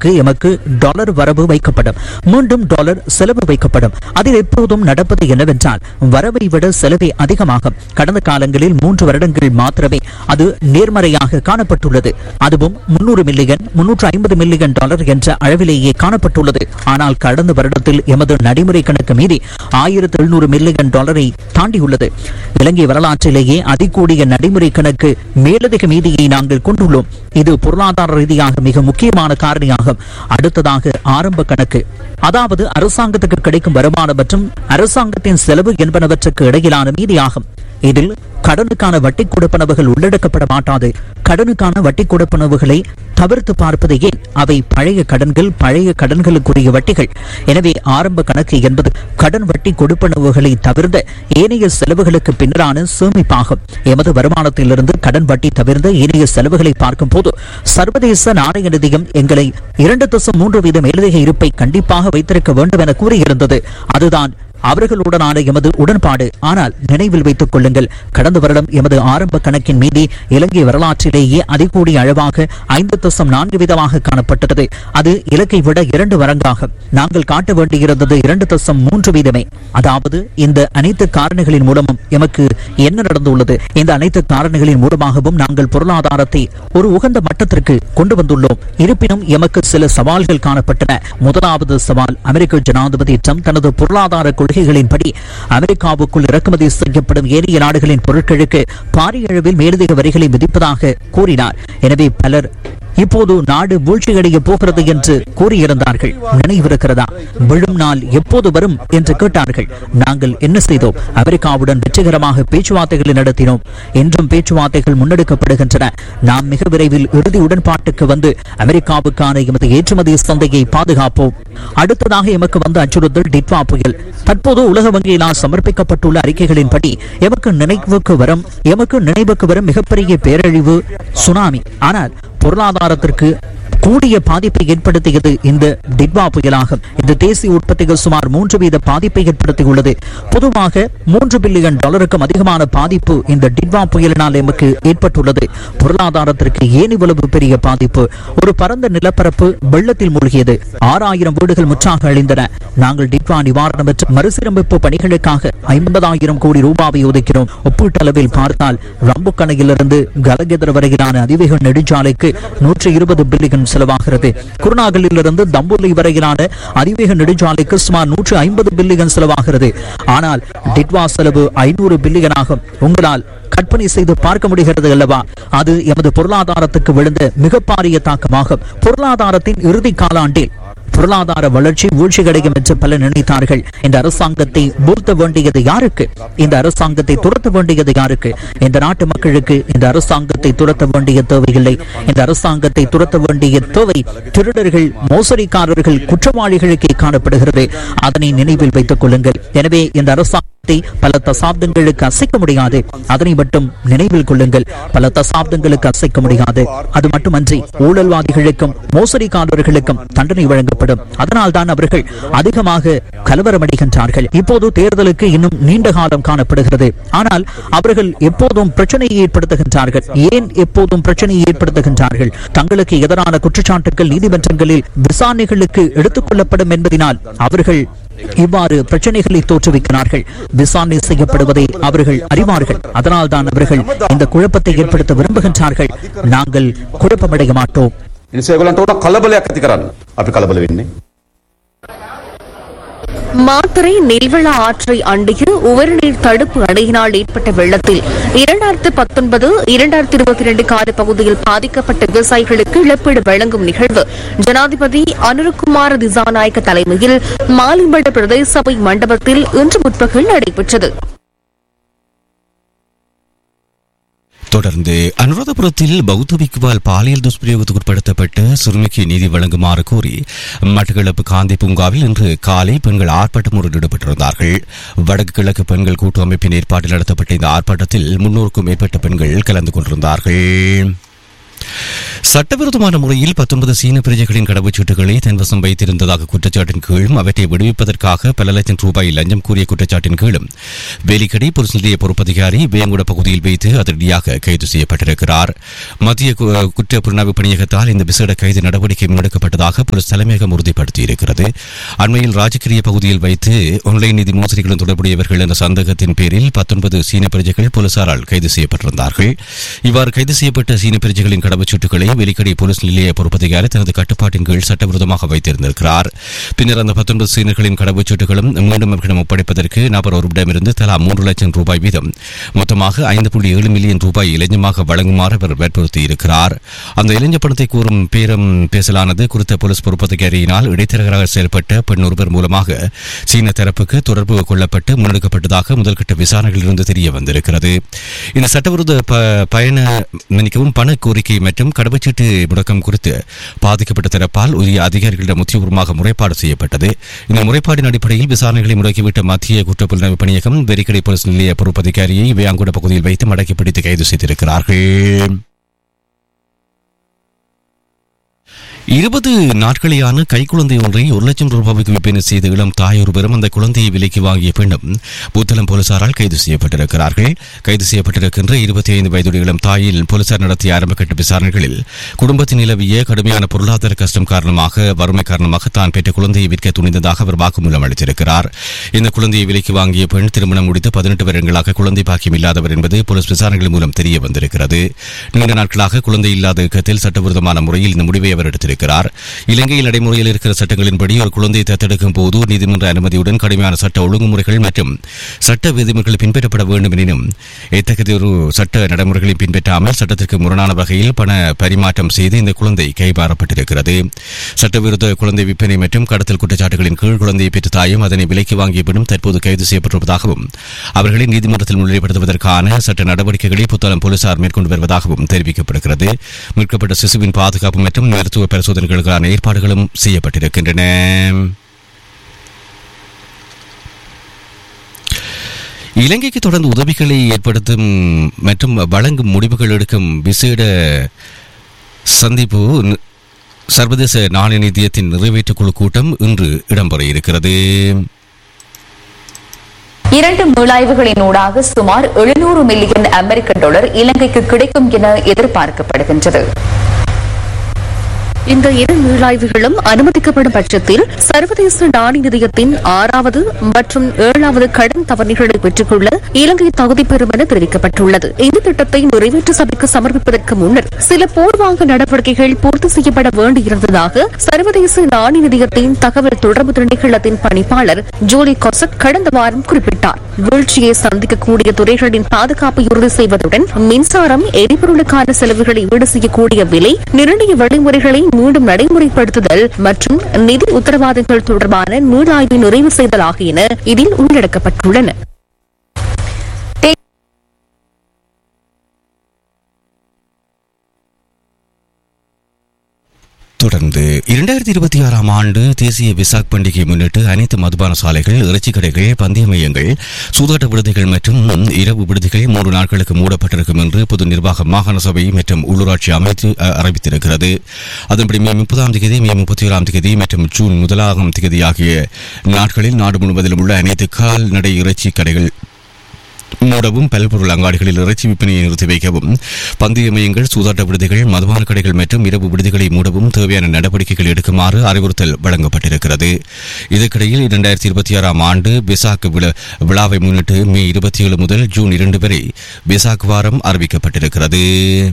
வருடத்திற்கு எமக்கு டாலர் வரவு வைக்கப்படும் மீண்டும் டாலர் செலவு வைக்கப்படும் அதில் எப்போதும் நடப்பது என்னவென்றால் வரவை விட செலவே அதிகமாகும் கடந்த காலங்களில் மூன்று வருடங்கள் மாத்திரமே அது நேர்மறையாக காணப்பட்டுள்ளது அதுவும் முன்னூறு மில்லியன் முன்னூற்று ஐம்பது மில்லியன் டாலர் என்ற அளவிலேயே காணப்பட்டுள்ளது ஆனால் கடந்த வருடத்தில் எமது நடைமுறை கணக்கு மீறி ஆயிரத்து எழுநூறு மில்லியன் டாலரை தாண்டியுள்ளது இலங்கை வரலாற்றிலேயே அதிகூடிய நடைமுறை கணக்கு மேலதிக மீதியை நாங்கள் கொண்டுள்ளோம் இது பொருளாதார ரீதியாக மிக முக்கியமான காரணியாகும் அடுத்ததாக ஆரம்ப கணக்கு அதாவது அரசாங்கத்துக்கு கிடைக்கும் வருமானம் மற்றும் அரசாங்கத்தின் செலவு என்பனவற்றுக்கு இடையிலான மீதியாகும் இதில் கடனுக்கான வட்டி கொடுப்பனவுகள் உள்ளடக்கப்பட மாட்டாது கடனுக்கான வட்டி கொடுப்பனவுகளை தவிர்த்து பார்ப்பது ஏன் அவை பழைய கடன்கள் பழைய கடன்களுக்குரிய வட்டிகள் எனவே ஆரம்ப கணக்கு என்பது கடன் வட்டி கொடுப்பனவுகளை தவிர்ந்த ஏனைய செலவுகளுக்கு பின்னரான சேமிப்பாகும் எமது வருமானத்திலிருந்து கடன் வட்டி தவிர்ந்த ஏனைய செலவுகளை பார்க்கும் போது சர்வதேச நாணய நிதியம் எங்களை இரண்டு தசம் மூன்று வீத மேலதிக இருப்பை கண்டிப்பாக வைத்திருக்க வேண்டும் என கூறியிருந்தது அதுதான் அவர்களுடனான எமது உடன்பாடு ஆனால் நினைவில் வைத்துக் கொள்ளுங்கள் கடந்த வருடம் எமது ஆரம்ப கணக்கின் மீதி இலங்கை வரலாற்றிலேயே அதிகூடிய அளவாக ஐந்து தசம் நான்கு வீதமாக காணப்பட்டது அது இலக்கை விட இரண்டு மடங்காக நாங்கள் காட்ட வேண்டியிருந்தது இரண்டு தசம் மூன்று வீதமே அதாவது இந்த அனைத்து காரணிகளின் மூலமும் எமக்கு என்ன நடந்துள்ளது இந்த அனைத்து காரணிகளின் மூலமாகவும் நாங்கள் பொருளாதாரத்தை ஒரு உகந்த மட்டத்திற்கு கொண்டு வந்துள்ளோம் இருப்பினும் எமக்கு சில சவால்கள் காணப்பட்டன முதலாவது சவால் அமெரிக்க ஜனாதிபதி ட்ரம்ப் தனது பொருளாதார கொள்கைகளின்படி அமெரிக்காவுக்குள் இறக்குமதி செய்யப்படும் ஏனைய நாடுகளின் பொருட்களுக்கு பாரிய அளவில் மேலதிக வரிகளை விதிப்பதாக கூறினார் எனவே பலர் இப்போது நாடு வீழ்ச்சியடைய போகிறது என்று கூறியிருந்தார்கள் நினைவிருக்கிறதா விழும் நாள் எப்போது வரும் என்று கேட்டார்கள் நாங்கள் என்ன செய்தோம் அமெரிக்காவுடன் வெற்றிகரமாக பேச்சுவார்த்தைகளை நடத்தினோம் என்றும் பேச்சுவார்த்தைகள் முன்னெடுக்கப்படுகின்றன நாம் மிக விரைவில் இறுதி உடன்பாட்டுக்கு வந்து அமெரிக்காவுக்கான எமது ஏற்றுமதி சந்தையை பாதுகாப்போம் அடுத்ததாக எமக்கு வந்த அச்சுறுத்தல் டிட்வா புயல் தற்போது உலக வங்கியினால் சமர்ப்பிக்கப்பட்டுள்ள அறிக்கைகளின்படி எமக்கு நினைவுக்கு வரும் எமக்கு நினைவுக்கு வரும் மிகப்பெரிய பேரழிவு சுனாமி ஆனால் பொருளாதாரத்திற்கு கூடிய பாதிப்பை ஏற்படுத்தியது இந்த டிட்வா புயலாகும் இந்த தேசிய உற்பத்திகள் சுமார் மூன்று வீத பாதிப்பை ஏற்படுத்தியுள்ளது பொதுவாக மூன்று பில்லியன் டாலருக்கும் அதிகமான பாதிப்பு இந்த டிட்வா புயலினால் எமக்கு ஏற்பட்டுள்ளது பொருளாதாரத்திற்கு ஏன் இவ்வளவு பெரிய பாதிப்பு ஒரு பரந்த நிலப்பரப்பு வெள்ளத்தில் மூழ்கியது ஆறாயிரம் வீடுகள் முற்றாக அழிந்தன நாங்கள் டிட்வா நிவாரணம் மற்றும் மறுசீரமைப்பு பணிகளுக்காக ஐம்பதாயிரம் கோடி ரூபாவை ஒதுக்கிறோம் ஒப்பீட்டளவில் பார்த்தால் ரம்புக்கணையிலிருந்து கலகெதர் வரையிலான அதிவேக நெடுஞ்சாலைக்கு நூற்றி இருபது பில்லியன் செலவாகிறது குருநாகலிலிருந்து தம்புலி வரையிலான அதிவேக நெடுஞ்சாலைக்கு சுமார் நூற்று ஐம்பது பில்லியன் செலவாகிறது ஆனால் டிட்வா செலவு ஐநூறு பில்லியன் ஆகும் உங்களால் கற்பனை செய்து பார்க்க முடிகிறது அல்லவா அது எமது பொருளாதாரத்துக்கு விழுந்த மிக பாரிய தாக்கமாகும் பொருளாதாரத்தின் இறுதி காலாண்டில் பொருளாதார வளர்ச்சி வீழ்ச்சியடையும் என்று பலர் நினைத்தார்கள் இந்த அரசாங்கத்தை வீழ்த்த வேண்டியது யாருக்கு இந்த அரசாங்கத்தை துரத்த வேண்டியது யாருக்கு இந்த நாட்டு மக்களுக்கு இந்த அரசாங்கத்தை துரத்த வேண்டிய தேவையில்லை இந்த அரசாங்கத்தை துரத்த வேண்டிய தேவை திருடர்கள் மோசடிக்காரர்கள் குற்றவாளிகளுக்கே காணப்படுகிறது அதனை நினைவில் வைத்துக் கொள்ளுங்கள் எனவே இந்த அரசாங்கத்தை பல தசாப்தங்களுக்கு அசைக்க முடியாது அதனை மட்டும் நினைவில் கொள்ளுங்கள் பல தசாப்தங்களுக்கு அசைக்க முடியாது அது மட்டுமன்றி ஊழல்வாதிகளுக்கும் மோசடிக்காரர்களுக்கும் தண்டனை வழங்கப்படும் அதனால் தான் அவர்கள் அதிகமாக கலவரமடைகின்றார்கள் இப்போது தேர்தலுக்கு இன்னும் நீண்ட காலம் காணப்படுகிறது ஆனால் அவர்கள் எப்போதும் பிரச்சனையை ஏற்படுத்துகின்றார்கள் ஏன் எப்போதும் பிரச்சனையை ஏற்படுத்துகின்றார்கள் தங்களுக்கு எதிரான குற்றச்சாட்டுகள் நீதிமன்றங்களில் விசாரணைகளுக்கு எடுத்துக் கொள்ளப்படும் என்பதனால் அவர்கள் இவ்வாறு பிரச்சனைகளை தோற்றுவிக்கிறார்கள் விசாரணை செய்யப்படுவதை அவர்கள் அறிவார்கள் அதனால் தான் அவர்கள் இந்த குழப்பத்தை ஏற்படுத்த விரும்புகின்றார்கள் நாங்கள் குழப்பமடைய மாட்டோம் එනිසා ඒගොල්ලන්ට ඕන කලබලයක් ඇති කරන්න. අපි කලබල වෙන්නේ. மாத்தறை நெல்வள ஆற்றை அண்டிய உவர்நீர் தடுப்பு அணையினால் ஏற்பட்ட வெள்ளத்தில் இரண்டாயிரத்து பத்தொன்பது இரண்டாயிரத்தி இருபத்தி இரண்டு கால பகுதியில் பாதிக்கப்பட்ட விவசாயிகளுக்கு இழப்பீடு வழங்கும் நிகழ்வு ஜனாதிபதி அனுரகுமார திசாநாயக்க தலைமையில் மாலிமட பிரதேச சபை மண்டபத்தில் இன்று முற்பகல் நடைபெற்றது தொடர்ந்து அனுராதபுரத்தில் பௌத்த பிக்குவால் பாலியல் துஷ்பிரயோகத்துக்கு உட்படுத்தப்பட்ட சிறுமிக்கு நீதி வழங்குமாறு கோரி மட்டக்களப்பு காந்தி பூங்காவில் இன்று காலை பெண்கள் ஆர்ப்பாட்டம் ஒன்றில் ஈடுபட்டிருந்தார்கள் வடக்கு கிழக்கு பெண்கள் கூட்டு அமைப்பின் ஏற்பாட்டில் நடத்தப்பட்ட இந்த ஆர்ப்பாட்டத்தில் முன்னூறுக்கும் மேற்பட்ட பெண்கள் கலந்து கொண்டிருந்தார்கள் சட்டவிரோதமான முறையில் பத்தொன்பது சீன பிரஜைகளின் கடவுச்சீட்டுகளை தன்வசம் வைத்திருந்ததாக குற்றச்சாட்டின் கீழும் அவற்றை விடுவிப்பதற்காக பல லட்சம் ரூபாய் லஞ்சம் கூறிய குற்றச்சாட்டின் கீழும் வேலிக்கடை போலீஸ் நிலைய பொறுப்பதிகாரி வேங்குட பகுதியில் வைத்து அதிரடியாக கைது செய்யப்பட்டிருக்கிறார் மத்திய கு- குற்ற புலனாய்வு பணியகத்தால் இந்த விசேட கைது நடவடிக்கை முன்னெடுக்கப்பட்டதாக போலீஸ் தலைமையகம் உறுதிப்படுத்தியிருக்கிறது அண்மையில் ராஜகிரிய பகுதியில் வைத்து ஆன்லைன் நிதி மோசடிகளுடன் தொடர்புடையவர்கள் என்ற சந்தேகத்தின் பேரில் பத்தொன்பது சீன பிரஜைகள் போலீசாரால் கைது செய்யப்பட்டிருந்தார்கள் இவ்வாறு கைது செய்யப்பட்ட சீன பிரஜைகளின் கடவுச்சீட்டுகளை வெலிக்கடை போலீஸ் நிலைய பொறுப்பதிகாரி தனது கட்டுப்பாட்டின் கீழ் சட்டவிரோதமாக வைத்திருந்திருக்கிறார் பின்னர் அந்த பத்தொன்பது சீனர்களின் கடவுச்சீட்டுகளும் மீண்டும் அவர்களிடம் ஒப்படைப்பதற்கு நபர் ஒருவரிடமிருந்து தலா மூன்று லட்சம் ரூபாய் வீதம் மொத்தமாக ஐந்து புள்ளி ஏழு மில்லியன் ரூபாய் இலஞ்சமாக வழங்குமாறு அவர் வற்புறுத்தியிருக்கிறார் அந்த இளைஞ பணத்தை கூறும் பேரம் பேசலானது குறித்த போலீஸ் பொறுப்பதிகாரியினால் இடைத்தரகராக செயல்பட்ட பெண் ஒருவர் மூலமாக சீன தரப்புக்கு தொடர்பு கொள்ளப்பட்டு முன்னெடுக்கப்பட்டதாக முதல்கட்ட விசாரணைகளிலிருந்து தெரிய வந்திருக்கிறது இந்த சட்டவிரோத ப- பயண மன்னிக்கவும் பண கோரிக்கை மற்றும் கடவுச்சீட்டு முடக்கம் குறித்து பாதிக்கப்பட்ட தரப்பால் உரிய அதிகாரிகளிடம் உத்தியபூர்வமாக முறைப்பாடு செய்யப்பட்டது இந்த முறைப்பாடின் அடிப்படையில் விசாரணைகளை முடக்கிவிட்ட மத்திய குற்றப்புலனாய்வு பணியகம் வெறிக்கடை போலீஸ் நிலைய பொறுப்பதிகாரியை வேயாங்குட பகுதியில் வைத்து மடக்கி பிடித்து கைது செய்திருக்கிறார்கள் இருபது நாட்களேயான கைக்குழந்தை ஒன்றை ஒரு லட்சம் ரூபாய்க்கு விற்பனை செய்த இளம் தாய் ஒருவரும் அந்த குழந்தையை விலைக்கு வாங்கிய பெண்ணும் புத்தளம் போலீசாரால் கைது செய்யப்பட்டிருக்கிறார்கள் கைது செய்யப்பட்டிருக்கின்ற இருபத்தி ஐந்து வயதுடைய இளம் தாயில் போலீசார் நடத்திய ஆரம்பகட்ட விசாரணைகளில் குடும்பத்தில் நிலவிய கடுமையான பொருளாதார கஷ்டம் காரணமாக வறுமை காரணமாக தான் பெற்ற குழந்தையை விற்க துணிந்ததாக அவர் வாக்குமூலம் அளித்திருக்கிறார் இந்த குழந்தையை விலைக்கு வாங்கிய பெண் திருமணம் முடித்து பதினெட்டு வருடங்களாக குழந்தை பாக்கியம் இல்லாதவர் என்பது போலீஸ் விசாரணைகள் மூலம் தெரிய வந்திருக்கிறது நீண்ட நாட்களாக குழந்தை இல்லாத இயக்கத்தில் சட்டவிரோதமான முறையில் இந்த முடிவை அவர் எடுத்திருக்கிறார் இலங்கையில் நடைமுறையில் இருக்கிற சட்டங்களின்படி ஒரு குழந்தையை தத்தெடுக்கும் போது நீதிமன்ற அனுமதியுடன் கடுமையான சட்ட ஒழுங்குமுறைகள் மற்றும் சட்ட விதிமுறைகள் பின்பற்றப்பட வேண்டும் எனினும் இத்தகைய ஒரு சட்ட நடைமுறைகளை பின்பற்றாமல் சட்டத்திற்கு முரணான வகையில் பண பரிமாற்றம் செய்து இந்த குழந்தை கைமாறப்பட்டிருக்கிறது சட்டவிரோத குழந்தை விற்பனை மற்றும் கடத்தல் குற்றச்சாட்டுகளின் கீழ் குழந்தையை பெற்ற தாயும் அதனை விலைக்கு வாங்கிய பெண்ணும் தற்போது கைது செய்யப்பட்டிருப்பதாகவும் அவர்களை நீதிமன்றத்தில் முன்னிலைப்படுத்துவதற்கான சட்ட நடவடிக்கைகளை புத்தளம் போலீசார் மேற்கொண்டு வருவதாகவும் தெரிவிக்கப்படுகிறது மீட்கப்பட்ட சிசுவின் பாதுகாப்பு மற்றும் மருத்துவ பரிசோதனைகளுக்கான ஏற்பாடுகளும் செய்யப்பட்டிருக்கின்றன இலங்கைக்கு தொடர்ந்து உதவிகளை ஏற்படுத்தும் மற்றும் வழங்கும் முடிவுகள் எடுக்கும் விசேட சந்திப்பு ந- சர்வதேச நாணய நிதியத்தின் நிறைவேற்றுக் குழு கூட்டம் இன்று இடம்பெற இருக்கிறது இரண்டு மீளாய்வுகளின் ஊடாக சுமார் எழுநூறு மில்லியன் அமெரிக்க டாலர் இலங்கைக்கு கிடைக்கும் என எதிர்பார்க்கப்படுகின்றது இந்த இரு மீளாய்வுகளும் அனுமதிக்கப்படும் பட்சத்தில் சர்வதேச நாணய நிதியத்தின் ஆறாவது மற்றும் ஏழாவது கடன் தவணைகளை பெற்றுக்கொள்ள இலங்கை தகுதி பெறும் என தெரிவிக்கப்பட்டுள்ளது இந்த திட்டத்தை நிறைவேற்று சபைக்கு சமர்ப்பிப்பதற்கு முன்னர் சில பூர்வாங்க நடவடிக்கைகள் பூர்த்தி செய்யப்பட வேண்டியிருந்ததாக சர்வதேச நாணய நிதியத்தின் தகவல் தொடர்பு திணைக்களத்தின் பணிப்பாளர் ஜூலி கொசக் கடந்த வாரம் குறிப்பிட்டார் வீழ்ச்சியை சந்திக்கக்கூடிய துறைகளின் பாதுகாப்பை உறுதி செய்வதுடன் மின்சாரம் எரிபொருளுக்கான செலவுகளை ஈடு செய்யக்கூடிய விலை நிர்ணய வழிமுறைகளை மீண்டும் நடைமுறைப்படுத்துதல் மற்றும் நிதி உத்தரவாதங்கள் தொடர்பான மீளாய்வை நிறைவு செய்தல் ஆகியன இதில் உள்ளடக்கப்பட்டுள்ளன தொடர்ந்து இரண்டாயிரத்தி இருபத்தி ஆறாம் ஆண்டு தேசிய விசாக் பண்டிகையை முன்னிட்டு அனைத்து மதுபான சாலைகள் இறைச்சி கடைகள் பந்தய மையங்கள் சூதாட்ட விடுதிகள் மற்றும் இரவு விடுதிகள் மூன்று நாட்களுக்கு மூடப்பட்டிருக்கும் என்று பொது நிர்வாக மாகாண சபை மற்றும் உள்ளூராட்சி அமைத்து அ, அறிவித்திருக்கிறது அதன்படி மே முப்பதாம் தேதி மே முப்பத்தி ஏழாம் தேதி மற்றும் ஜூன் முதலாம் தேதி ஆகிய நாட்களில் நாடு முழுவதிலும் உள்ள அனைத்து கால்நடை இறைச்சி கடைகள் மூடவும் பல்பொருள் அங்காடிகளில் இறைச்சி விற்பனையை நிறுத்தி வைக்கவும் பந்தய மையங்கள் சூதாட்ட விடுதிகள் மதுபான கடைகள் மற்றும் இரவு விடுதிகளை மூடவும் தேவையான நடவடிக்கைகள் எடுக்குமாறு அறிவுறுத்தல் வழங்கப்பட்டிருக்கிறது இதற்கிடையில் இரண்டாயிரத்தி இருபத்தி ஆறாம் ஆண்டு பிசாக் விழா- விழாவை முன்னிட்டு மே இருபத்தி ஏழு முதல் ஜூன் இரண்டு வரை பிசாக் வாரம் அறிவிக்கப்பட்டிருக்கிறது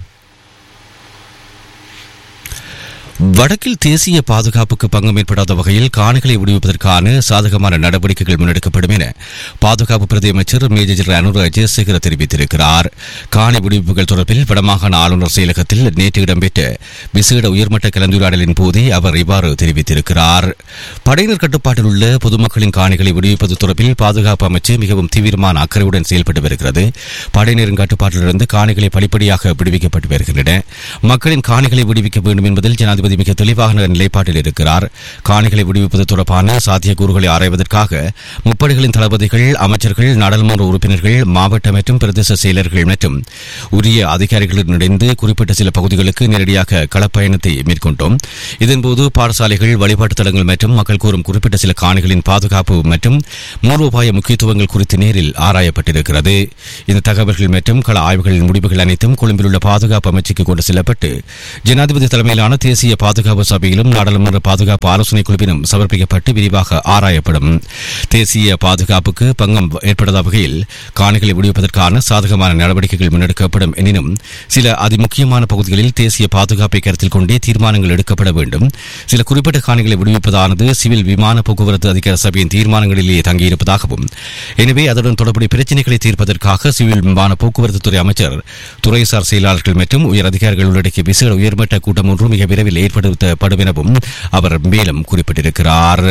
வடக்கில் தேசிய பாதுகாப்புக்கு பங்கம் ஏற்படாத வகையில் காணிகளை விடுவிப்பதற்கான சாதகமான நடவடிக்கைகள் முன்னெடுக்கப்படும் என பாதுகாப்பு பிரதி அமைச்சர் மேஜர் ஜெனரல் அனுர ஜெயசேகர தெரிவித்திருக்கிறார் காணி விடுவிப்புகள் தொடர்பில் வடமாகாண ஆளுநர் செயலகத்தில் நேற்று இடம்பெற்ற விசேட உயர்மட்ட கலந்துரையாடலின் போதே அவர் இவ்வாறு தெரிவித்திருக்கிறார் படையினர் கட்டுப்பாட்டில் உள்ள பொதுமக்களின் காணிகளை விடுவிப்பது தொடர்பில் பாதுகாப்பு அமைச்சு மிகவும் தீவிரமான அக்கறையுடன் செயல்பட்டு வருகிறது படையினரின் கட்டுப்பாட்டிலிருந்து காணிகளை படிப்படியாக விடுவிக்கப்பட்டு வருகின்றன மக்களின் காணிகளை விடுவிக்க வேண்டும் என்பதில் ஜனாதிபதி ஜனாதிபதி மிக தெளிவான நிலைப்பாட்டில் இருக்கிறார் காணிகளை விடுவிப்பது தொடர்பான சாத்தியக்கூறுகளை ஆராய்வதற்காக முப்படைகளின் தளபதிகள் அமைச்சர்கள் நாடாளுமன்ற உறுப்பினர்கள் மாவட்ட மற்றும் பிரதேச செயலர்கள் மற்றும் உரிய அதிகாரிகளுடன் இணைந்து குறிப்பிட்ட சில பகுதிகளுக்கு நேரடியாக களப்பயணத்தை மேற்கொண்டோம் இதன்போது பாடசாலைகள் வழிபாட்டுத் தலங்கள் மற்றும் மக்கள் கூறும் குறிப்பிட்ட சில காணிகளின் பாதுகாப்பு மற்றும் மூலோபாய முக்கியத்துவங்கள் குறித்து நேரில் ஆராயப்பட்டிருக்கிறது இந்த தகவல்கள் மற்றும் கள ஆய்வுகளின் முடிவுகள் அனைத்தும் கொழும்பில் உள்ள பாதுகாப்பு அமைச்சுக்கு கொண்டு செல்லப்பட்டு ஜனாதிபதி தலைமையிலான தேசிய பாதுகாப்பு சபையிலும் நாடாளுமன்ற பாதுகாப்பு ஆலோசனை குழுவிலும் சமர்ப்பிக்கப்பட்டு விரிவாக ஆராயப்படும் தேசிய பாதுகாப்புக்கு பங்கம் ஏற்படாத வகையில் காணிகளை விடுவிப்பதற்கான சாதகமான நடவடிக்கைகள் முன்னெடுக்கப்படும் எனினும் சில அதிமுக்கியமான பகுதிகளில் தேசிய பாதுகாப்பை கருத்தில் கொண்டே தீர்மானங்கள் எடுக்கப்பட வேண்டும் சில குறிப்பிட்ட காணிகளை விடுவிப்பதானது சிவில் விமான போக்குவரத்து அதிகார சபையின் தீர்மானங்களிலேயே தங்கியிருப்பதாகவும் எனவே அதனுடன் தொடர்புடைய பிரச்சினைகளை தீர்ப்பதற்காக சிவில் விமான போக்குவரத்து துறை அமைச்சர் துறைசார் செயலாளர்கள் மற்றும் உயர் அதிகாரிகள் உள்ளடக்கிய விசேட உயர்மட்ட கூட்டம் ஒன்று மிக விரைவில் ஏற்படுத்தப்படும் எனவும் அவர் மேலும் குறிப்பிட்டிருக்கிறார்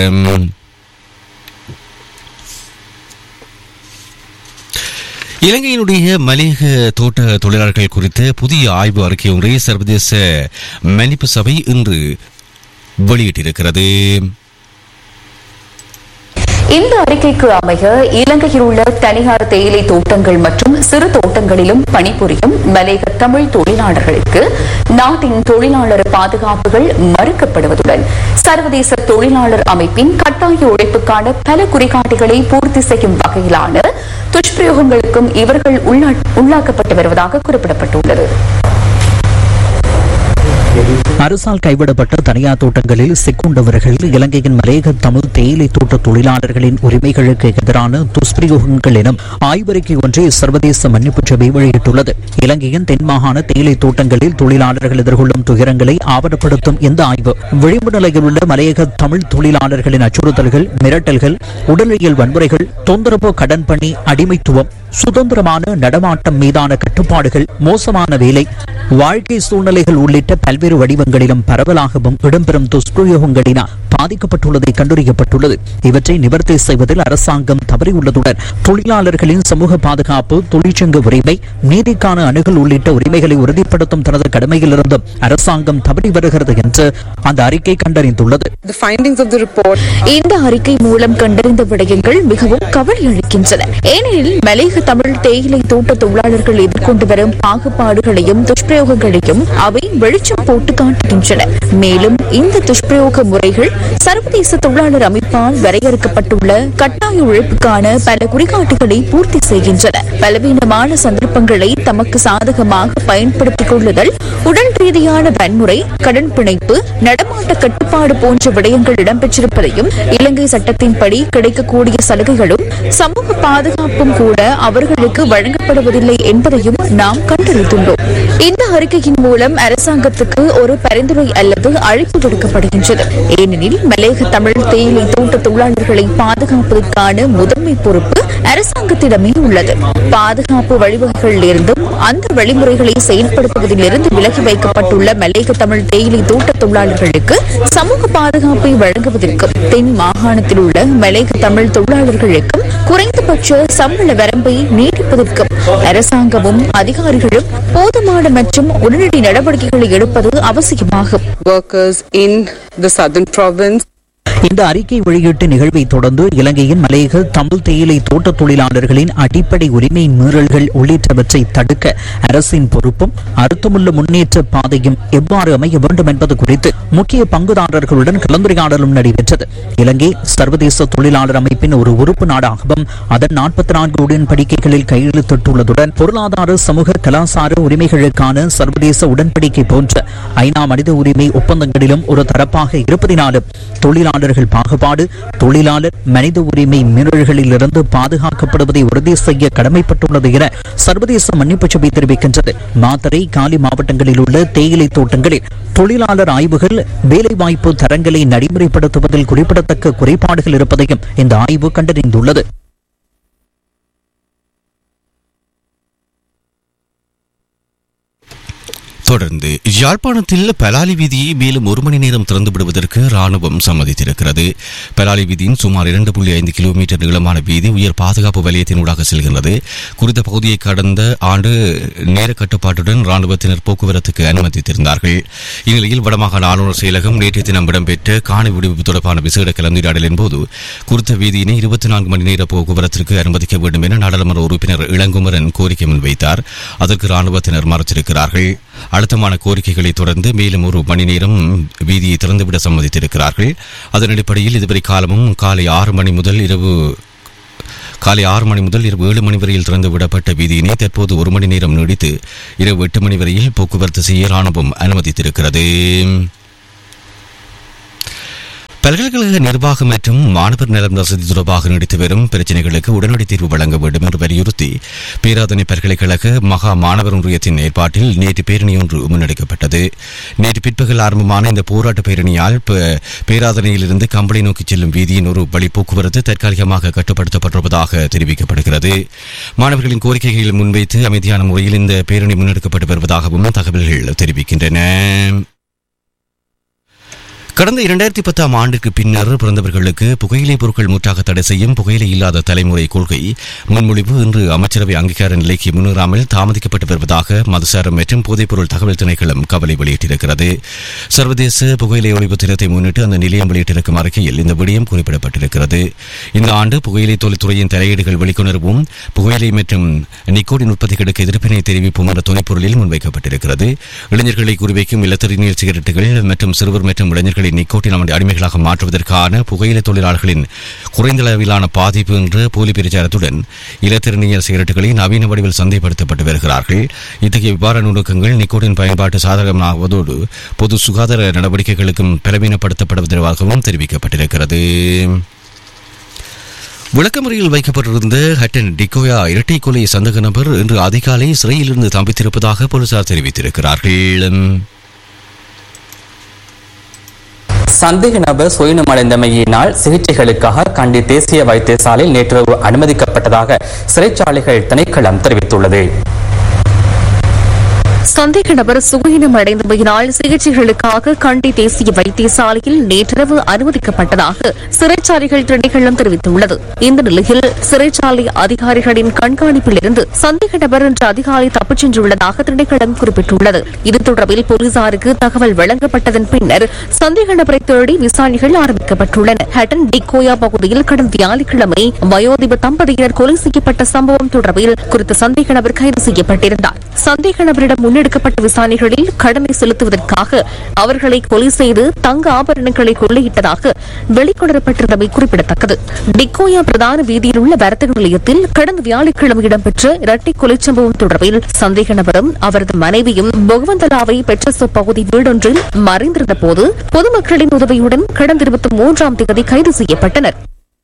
இலங்கையினுடைய மலேக தோட்ட தொழிலாளர்கள் குறித்த புதிய ஆய்வு அறிக்கை ஒன்றை சர்வதேச மன்னிப்பு சபை இன்று வெளியிட்டிருக்கிறது இந்த அறிக்கைக்கு அமைய இலங்கையில் உள்ள தனியார் தேயிலை தோட்டங்கள் மற்றும் சிறு தோட்டங்களிலும் பணிபுரியும் மலேக தமிழ் தொழிலாளர்களுக்கு நாட்டின் தொழிலாளர் பாதுகாப்புகள் மறுக்கப்படுவதுடன் சர்வதேச தொழிலாளர் அமைப்பின் கட்டாய உழைப்புக்கான பல குறிகாட்டிகளை பூர்த்தி செய்யும் வகையிலான துஷ்பிரயோகங்களுக்கும் இவர்கள் உள்ளா- உள்ளாக்கப்பட்டு வருவதாக குறிப்பிடப்பட்டுள்ளது அரசால் கைவிடப்பட்ட தனியார் தோட்டங்களில் சிக்குண்டவர்கள் இலங்கையின் மலேக தமிழ் தேயிலை தோட்ட தொழிலாளர்களின் உரிமைகளுக்கு எதிரான துஷ்பிரயோகங்கள் எனும் ஆய்வறிக்கை ஒன்றை சர்வதேச மன்னிப்பு சபை வெளியிட்டுள்ளது இலங்கையின் தென் மாகாண தேயிலை தோட்டங்களில் தொழிலாளர்கள் எதிர்கொள்ளும் துயரங்களை ஆவணப்படுத்தும் இந்த ஆய்வு விளிம்பு நிலையில் உள்ள மலையக தமிழ் தொழிலாளர்களின் அச்சுறுத்தல்கள் மிரட்டல்கள் உடலியல் வன்முறைகள் தொந்தரவு கடன் பணி அடிமைத்துவம் சுதந்திரமான நடமாட்டம் மீதான கட்டுப்பாடுகள் மோசமான வேலை வாழ்க்கை சூழ்நிலைகள் உள்ளிட்ட பல்வேறு வடிவங்களிலும் பரவலாகவும் இடம்பெறும் துஷ்பிரயோகங்களினால் பாதிக்கப்பட்டுள்ளதை கண்டறியப்பட்டுள்ளது இவற்றை நிவர்த்தி செய்வதில் அரசாங்கம் தவறியுள்ளதுடன் தொழிலாளர்களின் சமூக பாதுகாப்பு தொழிற்சங்க உரிமை நீதிக்கான அணுகல் உள்ளிட்ட உரிமைகளை உறுதிப்படுத்தும் தனது கடமையிலிருந்தும் அரசாங்கம் தவறி வருகிறது என்று அந்த அறிக்கை கண்டறிந்துள்ளது The findings of the report இந்த அறிக்கை மூலம் கண்டறிந்த விடயங்கள் மிகவும் கவலை அளிக்கின்றன ஏனெனில் மலேக தமிழ் தேயிலை தோட்ட தொழிலாளர்கள் எதிர்கொண்டு வரும் பாகுபாடுகளையும் துஷ்பிரயோகங்களையும் அவை வெளிச்சம் போட்டு காட்டுகின்றன மேலும் இந்த துஷ்பிரயோக முறைகள் சர்வதேச தொழிலாளர் அமைப்பால் வரையறுக்கப்பட்டுள்ள கட்டாய உழைப்புக்கான பல குறிகாட்டிகளை பூர்த்தி செய்கின்றன பலவீனமான சந்தர்ப்பங்களை தமக்கு சாதகமாக பயன்படுத்திக் கொள்ளுதல் உடல் ரீதியான வன்முறை கடன் பிணைப்பு நடமாட்ட கட்டுப்பாடு போன்ற விடயங்கள் இடம்பெற்றிருப்பதையும் இலங்கை சட்டத்தின்படி கிடைக்கக்கூடிய சலுகைகளும் சமூக பாதுகாப்பும் கூட அவர்களுக்கு வழங்கப்படுவதில்லை என்பதையும் நாம் கண்டறிந்துள்ளோம் இந்த அறிக்கையின் மூலம் அரசாங்கத்துக்கு ஒரு பரிந்துரை அல்லது அழைப்பு விடுக்கப்படுகின்றது ஏனெனில் மலேக தமிழ் தேயிலை தோட்ட தொழிலாளர்களை பாதுகாப்பதற்கான முதன்மை பொறுப்பு அரசாங்கத்திடமே உள்ளது பாதுகாப்பு வழிவகைகளில் இருந்தும் அந்த வழிமுறைகளை செயல்படுத்துவதிலிருந்து விலகி வைக்கப்பட்டுள்ள மலேக தமிழ் தேயிலை தோட்ட தொழிலாளர்களுக்கு சமூக பாதுகாப்பை வழங்குவதற்கும் தென் மாகாணத்தில் உள்ள மலேக தமிழ் தொழிலாளர்களுக்கும் குறைந்தபட்ச சம்பள வரம்பை நீடிப்பதற்கும் அரசாங்கமும் அதிகாரிகளும் போதுமான மற்றும் உடனடி நடவடிக்கைகளை எடுப்பது அவசியமாகும் workers in the southern province இந்த அறிக்கை வெளியீட்டு நிகழ்வை தொடர்ந்து இலங்கையின் மலையக தமிழ் தேயிலை தோட்ட தொழிலாளர்களின் அடிப்படை உரிமை மீறல்கள் உள்ளிட்டவற்றை தடுக்க அரசின் பொறுப்பும் அர்த்தமுள்ள முன்னேற்ற பாதையும் எவ்வாறு அமைய வேண்டும் என்பது குறித்து முக்கிய பங்குதாரர்களுடன் கலந்துரையாடலும் நடைபெற்றது இலங்கை சர்வதேச தொழிலாளர் அமைப்பின் ஒரு உறுப்பு நாடாகவும் அதன் நாற்பத்தி நான்கு உடன்படிக்கைகளில் கையெழுத்திட்டுள்ளதுடன் பொருளாதார சமூக கலாசார உரிமைகளுக்கான சர்வதேச உடன்படிக்கை போன்ற ஐநா மனித உரிமை ஒப்பந்தங்களிலும் ஒரு தரப்பாக இருப்பதினாலும் தொழிலாளர்கள் பாகுபாடு தொழிலாளர் மனித உரிமை மீறல்களிலிருந்து பாதுகாக்கப்படுவதை உறுதி செய்ய கடமைப்பட்டுள்ளது என சர்வதேச மன்னிப்பு சபை தெரிவிக்கின்றது மாத்தறை காலி மாவட்டங்களில் உள்ள தேயிலை தோட்டங்களில் தொழிலாளர் ஆய்வுகள் வேலைவாய்ப்பு தரங்களை நடைமுறைப்படுத்துவதில் குறிப்பிடத்தக்க குறைபாடுகள் இருப்பதையும் இந்த ஆய்வு கண்டறிந்துள்ளது தொடர்ந்து யாழ்ப்பாணத்தில் பலாலி வீதியை மேலும் ஒரு மணி நேரம் திறந்து விடுவதற்கு ராணுவம் சம்மதித்திருக்கிறது பலாலி வீதியின் சுமார் இரண்டு புள்ளி ஐந்து கிலோமீட்டர் நீளமான வீதி உயர் பாதுகாப்பு வலயத்தினூடாக செல்கிறது குறித்த பகுதியை கடந்த ஆண்டு நேர கட்டுப்பாட்டுடன் ராணுவத்தினர் போக்குவரத்துக்கு அனுமதித்திருந்தார்கள் இந்நிலையில் வடமாகாண ஆளுநர் செயலகம் நேற்றைய தினம் இடம்பெற்ற காணி விடுவிப்பு தொடர்பான விசேட கலந்துரையாடலின் போது குறித்த வீதியினை இருபத்தி நான்கு மணி நேர போக்குவரத்திற்கு அனுமதிக்க வேண்டும் என நாடாளுமன்ற உறுப்பினர் இளங்குமரன் கோரிக்கை முன்வைத்தார் அதற்கு ராணுவத்தினர் மறுத்திருக்கிறார்கள் அழுத்தமான கோரிக்கைகளை தொடர்ந்து மேலும் ஒரு மணி நேரம் வீதியை திறந்துவிட சம்மதித்திருக்கிறார்கள் அதன் அடிப்படையில் இதுவரை காலமும் காலை ஆறு மணி முதல் இரவு காலை ஆறு மணி முதல் இரவு ஏழு மணி வரையில் திறந்து விடப்பட்ட வீதியினை தற்போது ஒரு மணி நேரம் நீடித்து இரவு எட்டு மணி வரையில் போக்குவரத்து செய்ய ராணுவம் அனுமதித்திருக்கிறது பல்கலைக்கழக நிர்வாகம் மற்றும் மாணவர் நலம் வசதி தொடர்பாக நீடித்து வரும் பிரச்சினைகளுக்கு உடனடி தீர்வு வழங்க வேண்டும் என்று வலியுறுத்தி பேராதனை பல்கலைக்கழக மகா மாணவர் ஒன்றியத்தின் ஏற்பாட்டில் நேற்று பேரணி ஒன்று முன்னெடுக்கப்பட்டது நேற்று பிற்பகல் ஆரம்பமான இந்த போராட்ட பேரணியால் ப- பேராதனையிலிருந்து கம்பளை நோக்கி செல்லும் வீதியின் ஒரு வழி போக்குவரத்து தற்காலிகமாக கட்டுப்படுத்தப்பட்டிருப்பதாக தெரிவிக்கப்படுகிறது மாணவர்களின் கோரிக்கைகளை முன்வைத்து அமைதியான முறையில் இந்த பேரணி முன்னெடுக்கப்பட்டு வருவதாகவும் தகவல்கள் தெரிவிக்கின்றன கடந்த இரண்டாயிரத்தி பத்தாம் ஆண்டுக்கு பின்னர் பிறந்தவர்களுக்கு புகையிலை பொருட்கள் முற்றாக தடை செய்யும் புகையிலை இல்லாத தலைமுறை கொள்கை முன்மொழிவு இன்று அமைச்சரவை அங்கீகார நிலைக்கு முன்னேறாமல் தாமதிக்கப்பட்டு வருவதாக மதுசாரம் மற்றும் போதைப்பொருள் தகவல் திணைக்களம் கவலை வெளியிட்டிருக்கிறது சர்வதேச புகையிலை ஒழிப்பு தினத்தை முன்னிட்டு அந்த நிலையம் வெளியிட்டிருக்கும் அறிக்கையில் இந்த விடயம் குறிப்பிடப்பட்டிருக்கிறது இந்த ஆண்டு புகையிலை தொழில்துறையின் தலையீடுகள் வெளிக்கொணர்வும் புகையிலை மற்றும் நிக்கோடின் உற்பத்திகளுக்கு எதிர்ப்பினை தெரிவிப்போம் என்ற துணைப்பொருளில் முன்வைக்கப்பட்டிருக்கிறது இளைஞர்களை குறிவைக்கும் இலத்தறிஞர் சிகரெட்டுகள் மற்றும் சிறுவர் மற்றும் இளைஞர்களை நிக்கோட்டின் அம- அடிமைகளாக மாற்றுவதற்கான புகையிலை தொழிலாளர்களின் குறைந்த அளவிலான பாதிப்பு என்ற போலி பிரச்சாரத்துடன் இலத்திறனியல் சிகரெட்டுகளை நவீன வடிவில் சந்தைப்படுத்தப்பட்டு வருகிறார்கள் இத்தகைய இவ்வாறான நுணுக்கங்கள் நிக்கோட்டின் பயன்பாட்டு சாதகமாவதோடு பொது சுகாதார நடவடிக்கைகளுக்கும் பலவீனப்படுத்தப்படுவதாகவும் தெரிவிக்கப்பட்டிருக்கிறது விளக்கமறையில் வைக்கப்பட்டிருந்த ஹட்டன் டிகோயா இரட்டை கொலை சந்தக நபர் இன்று அதிகாலை சிறையிலிருந்து தப்பித்திருப்பதாக போலீசார் தெரிவித்திருக்கிறார்கள் சந்தேக நபர் சுயநமடைந்தமையினால் சிகிச்சைகளுக்காக கண்டி தேசிய வைத்தியசாலையில் நேற்றிரவு அனுமதிக்கப்பட்டதாக சிறைச்சாலைகள் திணைக்களம் தெரிவித்துள்ளது சந்தேக நபர் சுகீனம் அடைந்தமையினால் சிகிச்சைகளுக்காக கண்டி தேசிய வைத்தியசாலையில் நேற்றிரவு அனுமதிக்கப்பட்டதாக சிறைச்சாலைகள் திணைக்களம் தெரிவித்துள்ளது இந்த நிலையில் சிறைச்சாலை அதிகாரிகளின் கண்காணிப்பில் இருந்து சந்தேக நபர் இன்று அதிகாலை தப்பிச் சென்றுள்ளதாக திணைக்களம் குறிப்பிட்டுள்ளது இது தொடர்பில் போலீசாருக்கு தகவல் வழங்கப்பட்டதன் பின்னர் சந்தேக நபரை தேடி விசாரணைகள் ஆரம்பிக்கப்பட்டுள்ளன ஹட்டன் டிகோயா பகுதியில் கடந்த வியாழக்கிழமை வயோதிப தம்பதியினர் கொலை செய்யப்பட்ட சம்பவம் தொடர்பில் குறித்த சந்தேக நபர் கைது செய்யப்பட்டிருந்தார் சந்தேக நபரிடம் முன்னெடுக்கப்பட்ட விசாரணைகளில் கடனை செலுத்துவதற்காக அவர்களை கொலை செய்து தங்க ஆபரணங்களை கொள்ளையிட்டதாக வெளிக்கொணரப்பட்டிருந்தமை குறிப்பிடத்தக்கது டிக்கோயா பிரதான வீதியில் உள்ள வர்த்தக நிலையத்தில் கடந்த வியாழக்கிழமை இடம்பெற்ற இரட்டை கொலை சம்பவம் தொடர்பில் சந்தேக நபரும் அவரது மனைவியும் பொகவந்தலாவை பெற்றசோ பகுதி வீடொன்றில் மறைந்திருந்த போது பொதுமக்களின் உதவியுடன் கடந்த இருபத்தி மூன்றாம் தேதி கைது செய்யப்பட்டனர்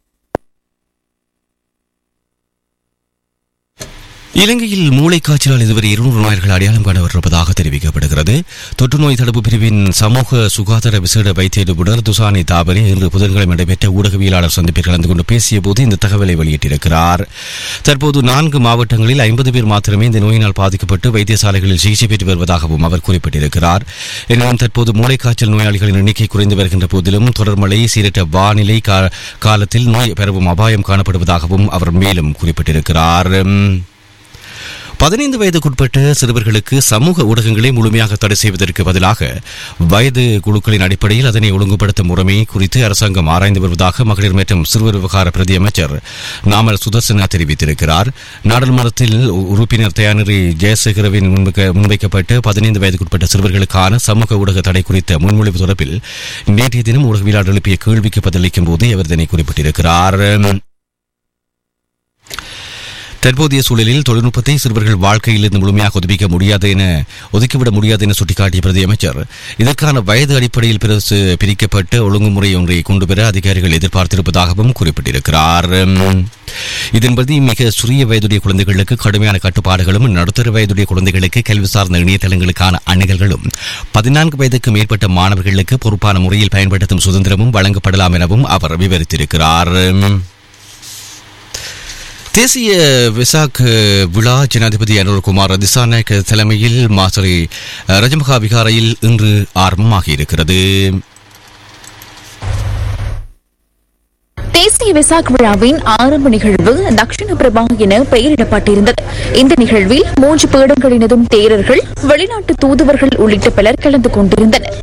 இலங்கையில் மூளைக்காய்ச்சலால் இதுவரை இருநூறு நோயாளிகள் அடையாளம் காணப்பட்டிருப்பதாக தெரிவிக்கப்படுகிறது தொற்று நோய் தடுப்பு பிரிவின் சமூக சுகாதார விசேட வைத்திய நிபுணர் துசானி தாபரே இன்று புதன்கிழமை நடைபெற்ற ஊடகவியலாளர் சந்திப்பில் கலந்து கொண்டு பேசிய போது இந்த தகவலை வெளியிட்டிருக்கிறார் தற்போது நான்கு மாவட்டங்களில் ஐம்பது பேர் மாத்திரமே இந்த நோயினால் பாதிக்கப்பட்டு வைத்தியசாலைகளில் சிகிச்சை பெற்று வருவதாகவும் அவர் குறிப்பிட்டிருக்கிறார் எனினும் தற்போது மூளைக்காய்ச்சல் நோயாளிகளின் எண்ணிக்கை குறைந்து வருகின்ற போதிலும் தொடர்மழை சீரற்ற வானிலை கா- காலத்தில் நோய் பரவும் அபாயம் காணப்படுவதாகவும் அவர் மேலும் குறிப்பிட்டிருக்கிறார் பதினைந்து வயதுக்குட்பட்ட சிறுவர்களுக்கு சமூக ஊடகங்களை முழுமையாக தடை செய்வதற்கு பதிலாக வயது குழுக்களின் அடிப்படையில் அதனை ஒழுங்குபடுத்தும் முறைமை குறித்து அரசாங்கம் ஆராய்ந்து வருவதாக மகளிர் மற்றும் சிறுவர் விவகார பிரதி அமைச்சர் நாமல் சுதர்சனா தெரிவித்திருக்கிறார் நாடாளுமன்றத்தில் உறுப்பினர் தயாநிதி ஜெயசேகரவின் முன்வைக்க- முன்வைக்கப்பட்ட பதினைந்து வயதுக்குட்பட்ட சிறுவர்களுக்கான சமூக ஊடக தடை குறித்த முன்மொழிவு தொடர்பில் நேற்றைய தினம் ஊடகவியலாளர் எழுப்பிய கேள்விக்கு பதிலளிக்கும் போது அவர் இதனை குறிப்பிட்டிருக்கிறார் தற்போதைய சூழலில் தொழில்நுட்பத்தை சிறுவர்கள் வாழ்க்கையிலிருந்து முழுமையாக ஒதுக்க முடியாது என ஒதுக்கிவிட முடியாது என சுட்டிக்காட்டிய பிரதி அமைச்சர் இதற்கான வயது அடிப்படையில் பிரசு பிரிக்கப்பட்ட ஒழுங்குமுறை ஒன்றை கொண்டுவர அதிகாரிகள் எதிர்பார்த்திருப்பதாகவும் குறிப்பிட்டிருக்கிறார் இதன்படி மிக சிறிய வயதுடைய குழந்தைகளுக்கு கடுமையான கட்டுப்பாடுகளும் நடுத்தர வயதுடைய குழந்தைகளுக்கு கல்வி சார்ந்த இணையதளங்களுக்கான அணுகல்களும் பதினான்கு வயதுக்கு மேற்பட்ட மாணவர்களுக்கு பொறுப்பான முறையில் பயன்படுத்தும் சுதந்திரமும் வழங்கப்படலாம் எனவும் அவர் விவரித்திருக்கிறார் தேசிய விசாக் விழா ஜனாதிபதி அனுர்குமார் திசாநாயக் தலைமையில் மாசரி ரஜமகா விகாரையில் இன்று ஆரம்பமாகி இருக்கிறது தேசிய விசாக் விழாவின் ஆரம்ப நிகழ்வு தக்ஷிண பிரபா என பெயரிடப்பட்டிருந்தது இந்த நிகழ்வில் மூன்று பீடங்களினதும் தேரர்கள் வெளிநாட்டு தூதுவர்கள் உள்ளிட்ட பலர் கலந்து கொண்டிருந்தனர்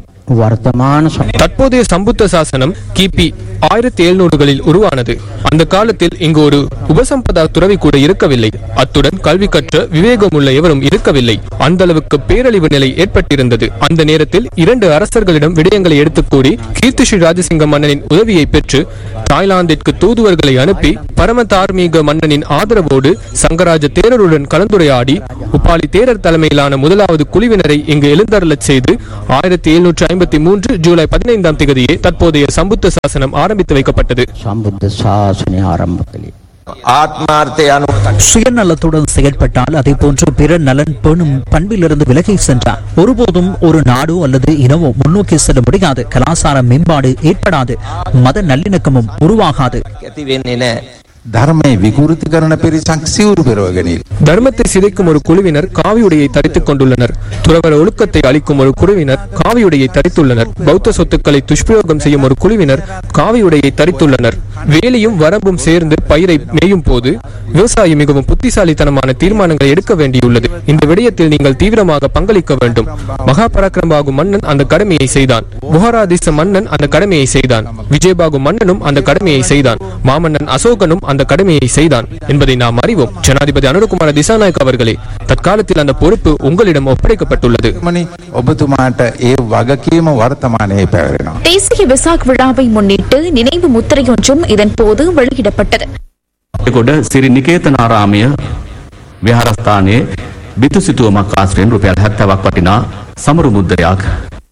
தற்போதைய சம்புத்த சாசனம் கிபி ஆயிரத்தி எழுநூறுகளில் உருவானது அந்த காலத்தில் இங்கு ஒரு உபசம்பதா துறவி கூட இருக்கவில்லை அத்துடன் கல்வி கற்ற விவேகமுள்ள எவரும் இருக்கவில்லை அந்த அளவுக்கு பேரழிவு நிலை ஏற்பட்டிருந்தது அந்த நேரத்தில் இரண்டு அரசர்களிடம் விடயங்களை எடுத்துக் கூறி கீர்த்தி ஸ்ரீ ராஜசிங்க மன்னனின் உதவியை பெற்று தாய்லாந்திற்கு தூதுவர்களை அனுப்பி பரம தார்மீக மன்னனின் ஆதரவோடு சங்கராஜ தேரருடன் கலந்துரையாடி உப்பாலி தேரர் தலைமையிலான முதலாவது குழுவினரை இங்கு எழுந்தருளச் செய்து ஆயிரத்தி எழுநூற்றி ஐம்பத்தி மூன்று ஜூலை பதினைந்தாம் தேதியே தற்போதைய சம்புத்த சாசனம் ஆரம்பித்து வைக்கப்பட்டது සම්බුද්ධ ශාසනය ආරම්භ කළේ. ආත්මාර්ථය අනු சுயநலத்துடன் செயல்பட்டால் அதே போன்று பிற நலன் பேணும் பண்பிலிருந்து விலகி சென்றார் ஒருபோதும் ஒரு நாடோ அல்லது இனமோ முன்னோக்கி செல்ல முடியாது கலாச்சார மேம்பாடு ஏற்படாது மத நல்லிணக்கமும் உருவாகாது ඇති වෙන්නේ නෑ. ධර්මය විකෘති කරන පිරිසක් සිවුරු පෙරවගෙනල්. தர்மத்தை சிதைக்கும் ஒரு குழுவினர் காவியுடையை தரித்துக் கொண்டுள்ளனர் துறவர ஒழுக்கத்தை அளிக்கும் ஒரு குழுவினர் காவியுடையை தரித்துள்ளனர் பௌத்த சொத்துக்களை துஷ்பிரயோகம் செய்யும் ஒரு குழுவினர் காவியுடையை தரித்துள்ளனர் வேலியும் வரம்பும் சேர்ந்து பயிரை மேயும் போது விவசாயி மிகவும் புத்திசாலித்தனமான தீர்மானங்களை எடுக்க வேண்டியுள்ளது இந்த விடயத்தில் நீங்கள் தீவிரமாக பங்களிக்க வேண்டும் மகா பராக்கிரமாகும் மன்னன் அந்த கடமையை செய்தான் புகாராதிச மன்னன் அந்த கடமையை செய்தான் விஜயபாகு மன்னனும் அந்த கடமையை செய்தான் மாமன்னன் அசோகனும் அந்த கடமையை செய்தான் என்பதை நாம் அறிவோம் ஜனாதிபதி அனுரகுமார திசாநாயக் அவர்களே தற்காலத்தில் அந்த பொறுப்பு உங்களிடம் ஒப்படைக்கப்பட்டுள்ளது මනි ඔබතුමාට ඒ වගකීම වර්තමානයේ පැවරෙනවා. தேசிய விசாக் விழாவை முன்னிட்டு நினைவு முத்திரையொன்றும் இதன் போது வெளியிடப்பட்டது එකොට සිරි නිකේතනාරාමය විහාරස්ථානයේ බිතු සිතුවමක් ආශ්‍රයෙන් රුපියල් හැත්තවක් වටිනා සමරු මුද්දරයක්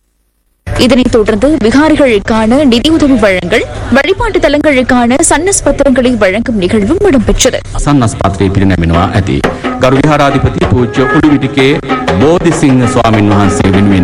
இதனைத் தொடர்ந்து விகாரிகளுக்கான நிதியுதவி வழங்கல் வழிபாட்டு தலங்களுக்கான சன்னஸ் பத்திரங்களை வழங்கும் நிகழ்வும் இடம்பெற்றது අසන්නස් පත්‍රයේ පිරිනැමෙනවා ඇති. ගරු විහාරාධිපති පූජ්‍ය උළුවිටිකේ බෝධිසිංහ ස්වාමින් වහන්සේ වෙනුවෙන්.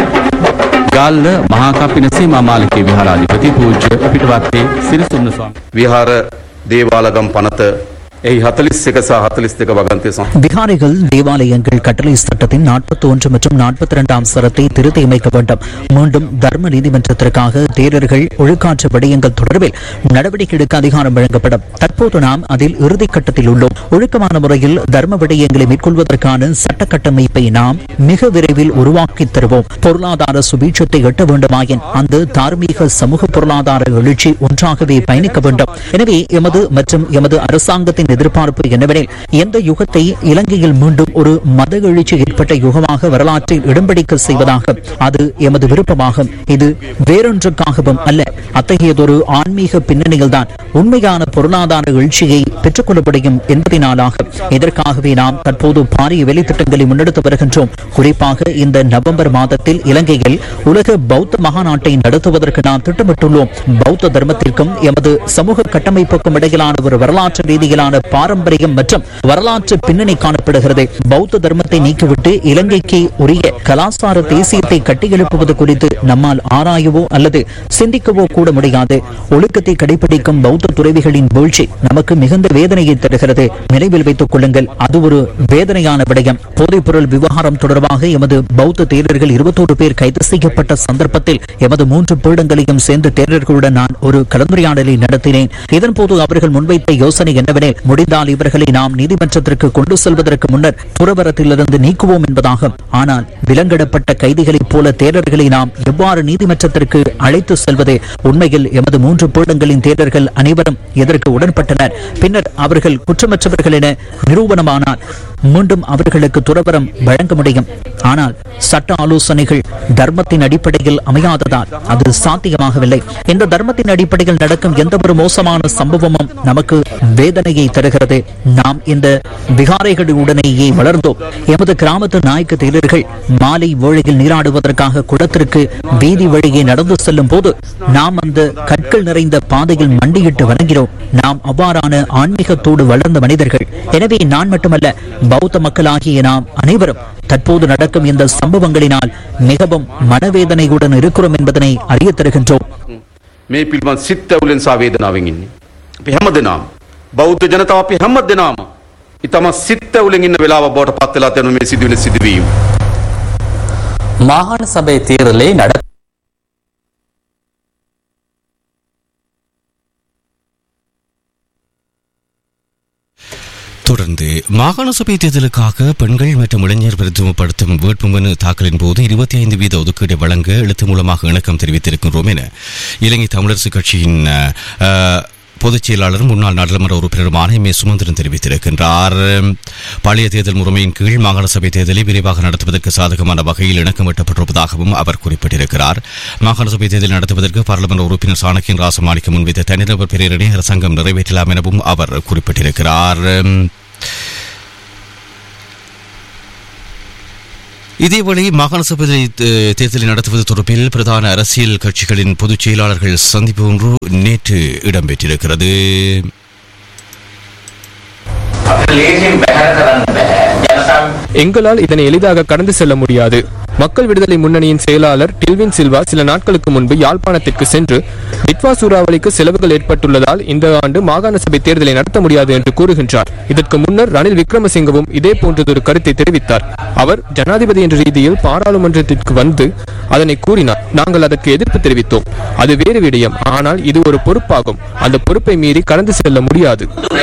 ගල්ල මහාකපින සීමාමාලිකේ විහාරාධිපති පූජ්‍ය පිටවත්තේ සිරිසුන්න ස්වාමීන් විහාර දේවාලගම් පනත එහි හතලිස් එක සහ හතලිස් දෙක වගන්තය සහ விகாரிகள் தேவாலயங்கள் கட்டளை சட்டத்தின் நாற்பத்தி ஒன்று மற்றும் நாற்பத்தி இரண்டாம் சரத்தை திருத்தி அமைக்க வேண்டும் மீண்டும் தர்ம நீதிமன்றத்திற்காக தேரர்கள் ஒழுக்காற்று விடயங்கள் தொடர்பில் நடவடிக்கை எடுக்க அதிகாரம் வழங்கப்படும் தற்போது நாம் அதில் இறுதி கட்டத்தில் உள்ளோம் ஒழுக்கமான முறையில் தர்ம விடயங்களை மேற்கொள்வதற்கான சட்ட கட்டமைப்பை நாம் மிக விரைவில் உருவாக்கி தருவோம் பொருளாதார சுபீட்சத்தை எட்ட வேண்டுமாயின் அந்த தார்மீக சமூக பொருளாதார எழுச்சி ஒன்றாகவே பயணிக்க வேண்டும் எனவே எமது மற்றும் எமது அரசாங்கத்தின் எதிர்பார்ப்பு என்னவெனில் எந்த யுகத்தை இலங்கையில் மீண்டும் ஒரு மத எழுச்சி ஏற்பட்ட யுகமாக வரலாற்றில் இடம் பிடிக்க செய்வதாக அது எமது விருப்பமாகும் இது வேறொன்றுக்காகவும் அல்ல அத்தகையதொரு ஆன்மீக பின்னணியில்தான் உண்மையான பொருளாதார எழுச்சியை பெற்றுக்கொள்ள முடியும் என்பதனாலாகும் இதற்காகவே நாம் தற்போது பாரிய வேலைத்திட்டங்களை முன்னெடுத்து வருகின்றோம் குறிப்பாக இந்த நவம்பர் மாதத்தில் இலங்கையில் உலக பௌத்த மகாநாட்டை நடத்துவதற்கு நாம் திட்டமிட்டுள்ளோம் பௌத்த தர்மத்திற்கும் எமது சமூக கட்டமைப்புக்கும் இடையிலான ஒரு வரலாற்று ரீதியிலான பாரம்பரியம் மற்றும் வரலாற்று பின்னணி காணப்படுகிறது பௌத்த தர்மத்தை நீக்கிவிட்டு இலங்கைக்கு உரிய கலாசார தேசியத்தை கட்டியெழுப்புவது குறித்து நம்மால் ஆராயவோ அல்லது சிந்திக்கவோ கூட முடியாது ஒழுக்கத்தை கடைபிடிக்கும் பௌத்த துறவிகளின் வீழ்ச்சி நமக்கு மிகுந்த வேதனையை தருகிறது நினைவில் வைத்துக் கொள்ளுங்கள் அது ஒரு வேதனையான விடயம் போதைப் பொருள் விவகாரம் தொடர்பாக எமது பௌத்த தேரர்கள் இருபத்தோரு பேர் கைது செய்யப்பட்ட சந்தர்ப்பத்தில் எமது மூன்று பீடங்களையும் சேர்ந்த தேரர்களுடன் நான் ஒரு கலந்துரையாடலை நடத்தினேன் இதன்போது அவர்கள் முன்வைத்த யோசனை என்னவெனில் முடிந்தால் இவர்களை நாம் நீதிமன்றத்திற்கு கொண்டு செல்வதற்கு முன்னர் துறவரத்திலிருந்து நீக்குவோம் என்பதாகும் ஆனால் விலங்கிடப்பட்ட கைதிகளைப் போல தேரர்களை நாம் எவ்வாறு நீதிமன்றத்திற்கு அழைத்து செல்வது உண்மையில் எமது மூன்று பீடங்களின் தேரர்கள் அனைவரும் இதற்கு உடன்பட்டனர் பின்னர் அவர்கள் குற்றமற்றவர்கள் என நிரூபணமானார் மீண்டும் அவர்களுக்கு துறவரம் வழங்க முடியும் ஆனால் சட்ட ஆலோசனைகள் தர்மத்தின் அடிப்படையில் அமையாததால் அது சாத்தியமாகவில்லை இந்த தர்மத்தின் அடிப்படையில் நடக்கும் எந்த ஒரு மோசமான சம்பவமும் நமக்கு வேதனையை தருகிறது நாம் இந்த விகாரைகளுடனேயே வளர்ந்தோம் எமது கிராமத்து நாயக்க தேரர்கள் மாலை வேளையில் நீராடுவதற்காக குளத்திற்கு வீதி வழியே நடந்து செல்லும் போது நாம் அந்த கற்கள் நிறைந்த பாதையில் மண்டியிட்டு வணங்கினோம் நாம் அவ்வாறான ஆன்மீகத்தோடு வளர்ந்த மனிதர்கள் எனவே நான் மட்டுமல்ல பௌத்த மக்களாகிய நாம் அனைவரும் தற்போது நடக்கும் இந்த சம்பவங்களினால் மிகவும் மனவேதனையுடன் இருக்கிறோம் என்பதனை அறிய தருகின்றோம் මේ පිළිබඳ සිත් ඇවුලෙන් සාවේදනාවෙන් ඉන්නේ. අපි හැම දෙනාම බෞද්ධ ජනතාව අපි හැම දෙනාම ඉතම සිත්ත උලින් ඉන්න වෙලාව බවට පත් වෙලා තියෙන මේ සිදුවෙන සිදුවීම. மாகாண சபை தேர்தலை நட தொடர்ந்து மாகாண சபை தேர்தலுக்காக பெண்கள் மற்றும் இளைஞர் பிரதிநிதிப்படுத்தும் வேட்புமனு தாக்கலின் போது இருபத்தி ஐந்து வீத ஒதுக்கீடு வழங்க எழுத்து மூலமாக இணக்கம் தெரிவித்திருக்கின்றோம் என இலங்கை தமிழரசு கட்சியின் அஹ், பொதுச் செயலாளரும் முன்னாள் நாடாளுமன்ற உறுப்பினருமான எம் ஏ சுமந்திரன் தெரிவித்திருக்கின்றார் பழைய தேர்தல் முறைமையின் கீழ் மாகாண சபை தேர்தலை விரைவாக நடத்துவதற்கு சாதகமான வகையில் இணக்கமிட்டப்பட்டிருப்பதாகவும் அவர் குறிப்பிட்டிருக்கிறார் மாகாண சபை தேர்தல் நடத்துவதற்கு பாராளுமன்ற உறுப்பினர் சாணக்கியன் ராசமாணிக்கம் முன்வைத்த தனிநபர் பிரேரணை அரசாங்கம் நிறைவேற்றலாம் எனவும் அவர் குறிப்பிட்டிருக்கிறார் இதேவேளை மாகாண சபை தே- தேர்தலை நடத்துவது தொடர்பில் பிரதான அரசியல் கட்சிகளின் பொதுச் செயலாளர்கள் சந்திப்பு ஒன்று நேற்று இடம்பெற்றிருக்கிறது எங்களால் இதனை எளிதாக கடந்து செல்ல முடியாது மக்கள் விடுதலை முன்னணியின் செயலாளர் டில்வின் சில்வா சில நாட்களுக்கு முன்பு யாழ்ப்பாணத்திற்கு சென்று டிட்வா சூறாவளிக்கு செலவுகள் ஏற்பட்டுள்ளதால் இந்த ஆண்டு மாகாண சபை தேர்தலை நடத்த முடியாது என்று கூறுகின்றார் இதற்கு முன்னர் ரணில் விக்ரமசிங்கவும் இதே போன்றதொரு கருத்தை தெரிவித்தார் அவர் ஜனாதிபதி என்ற ரீதியில் பாராளுமன்றத்திற்கு வந்து அதனை கூறினார் நாங்கள் அதற்கு எதிர்ப்பு தெரிவித்தோம் அது வேறு விடயம் ஆனால் இது ஒரு பொறுப்பாகும் அந்த பொறுப்பை மீறி கடந்து செல்ல முடியாது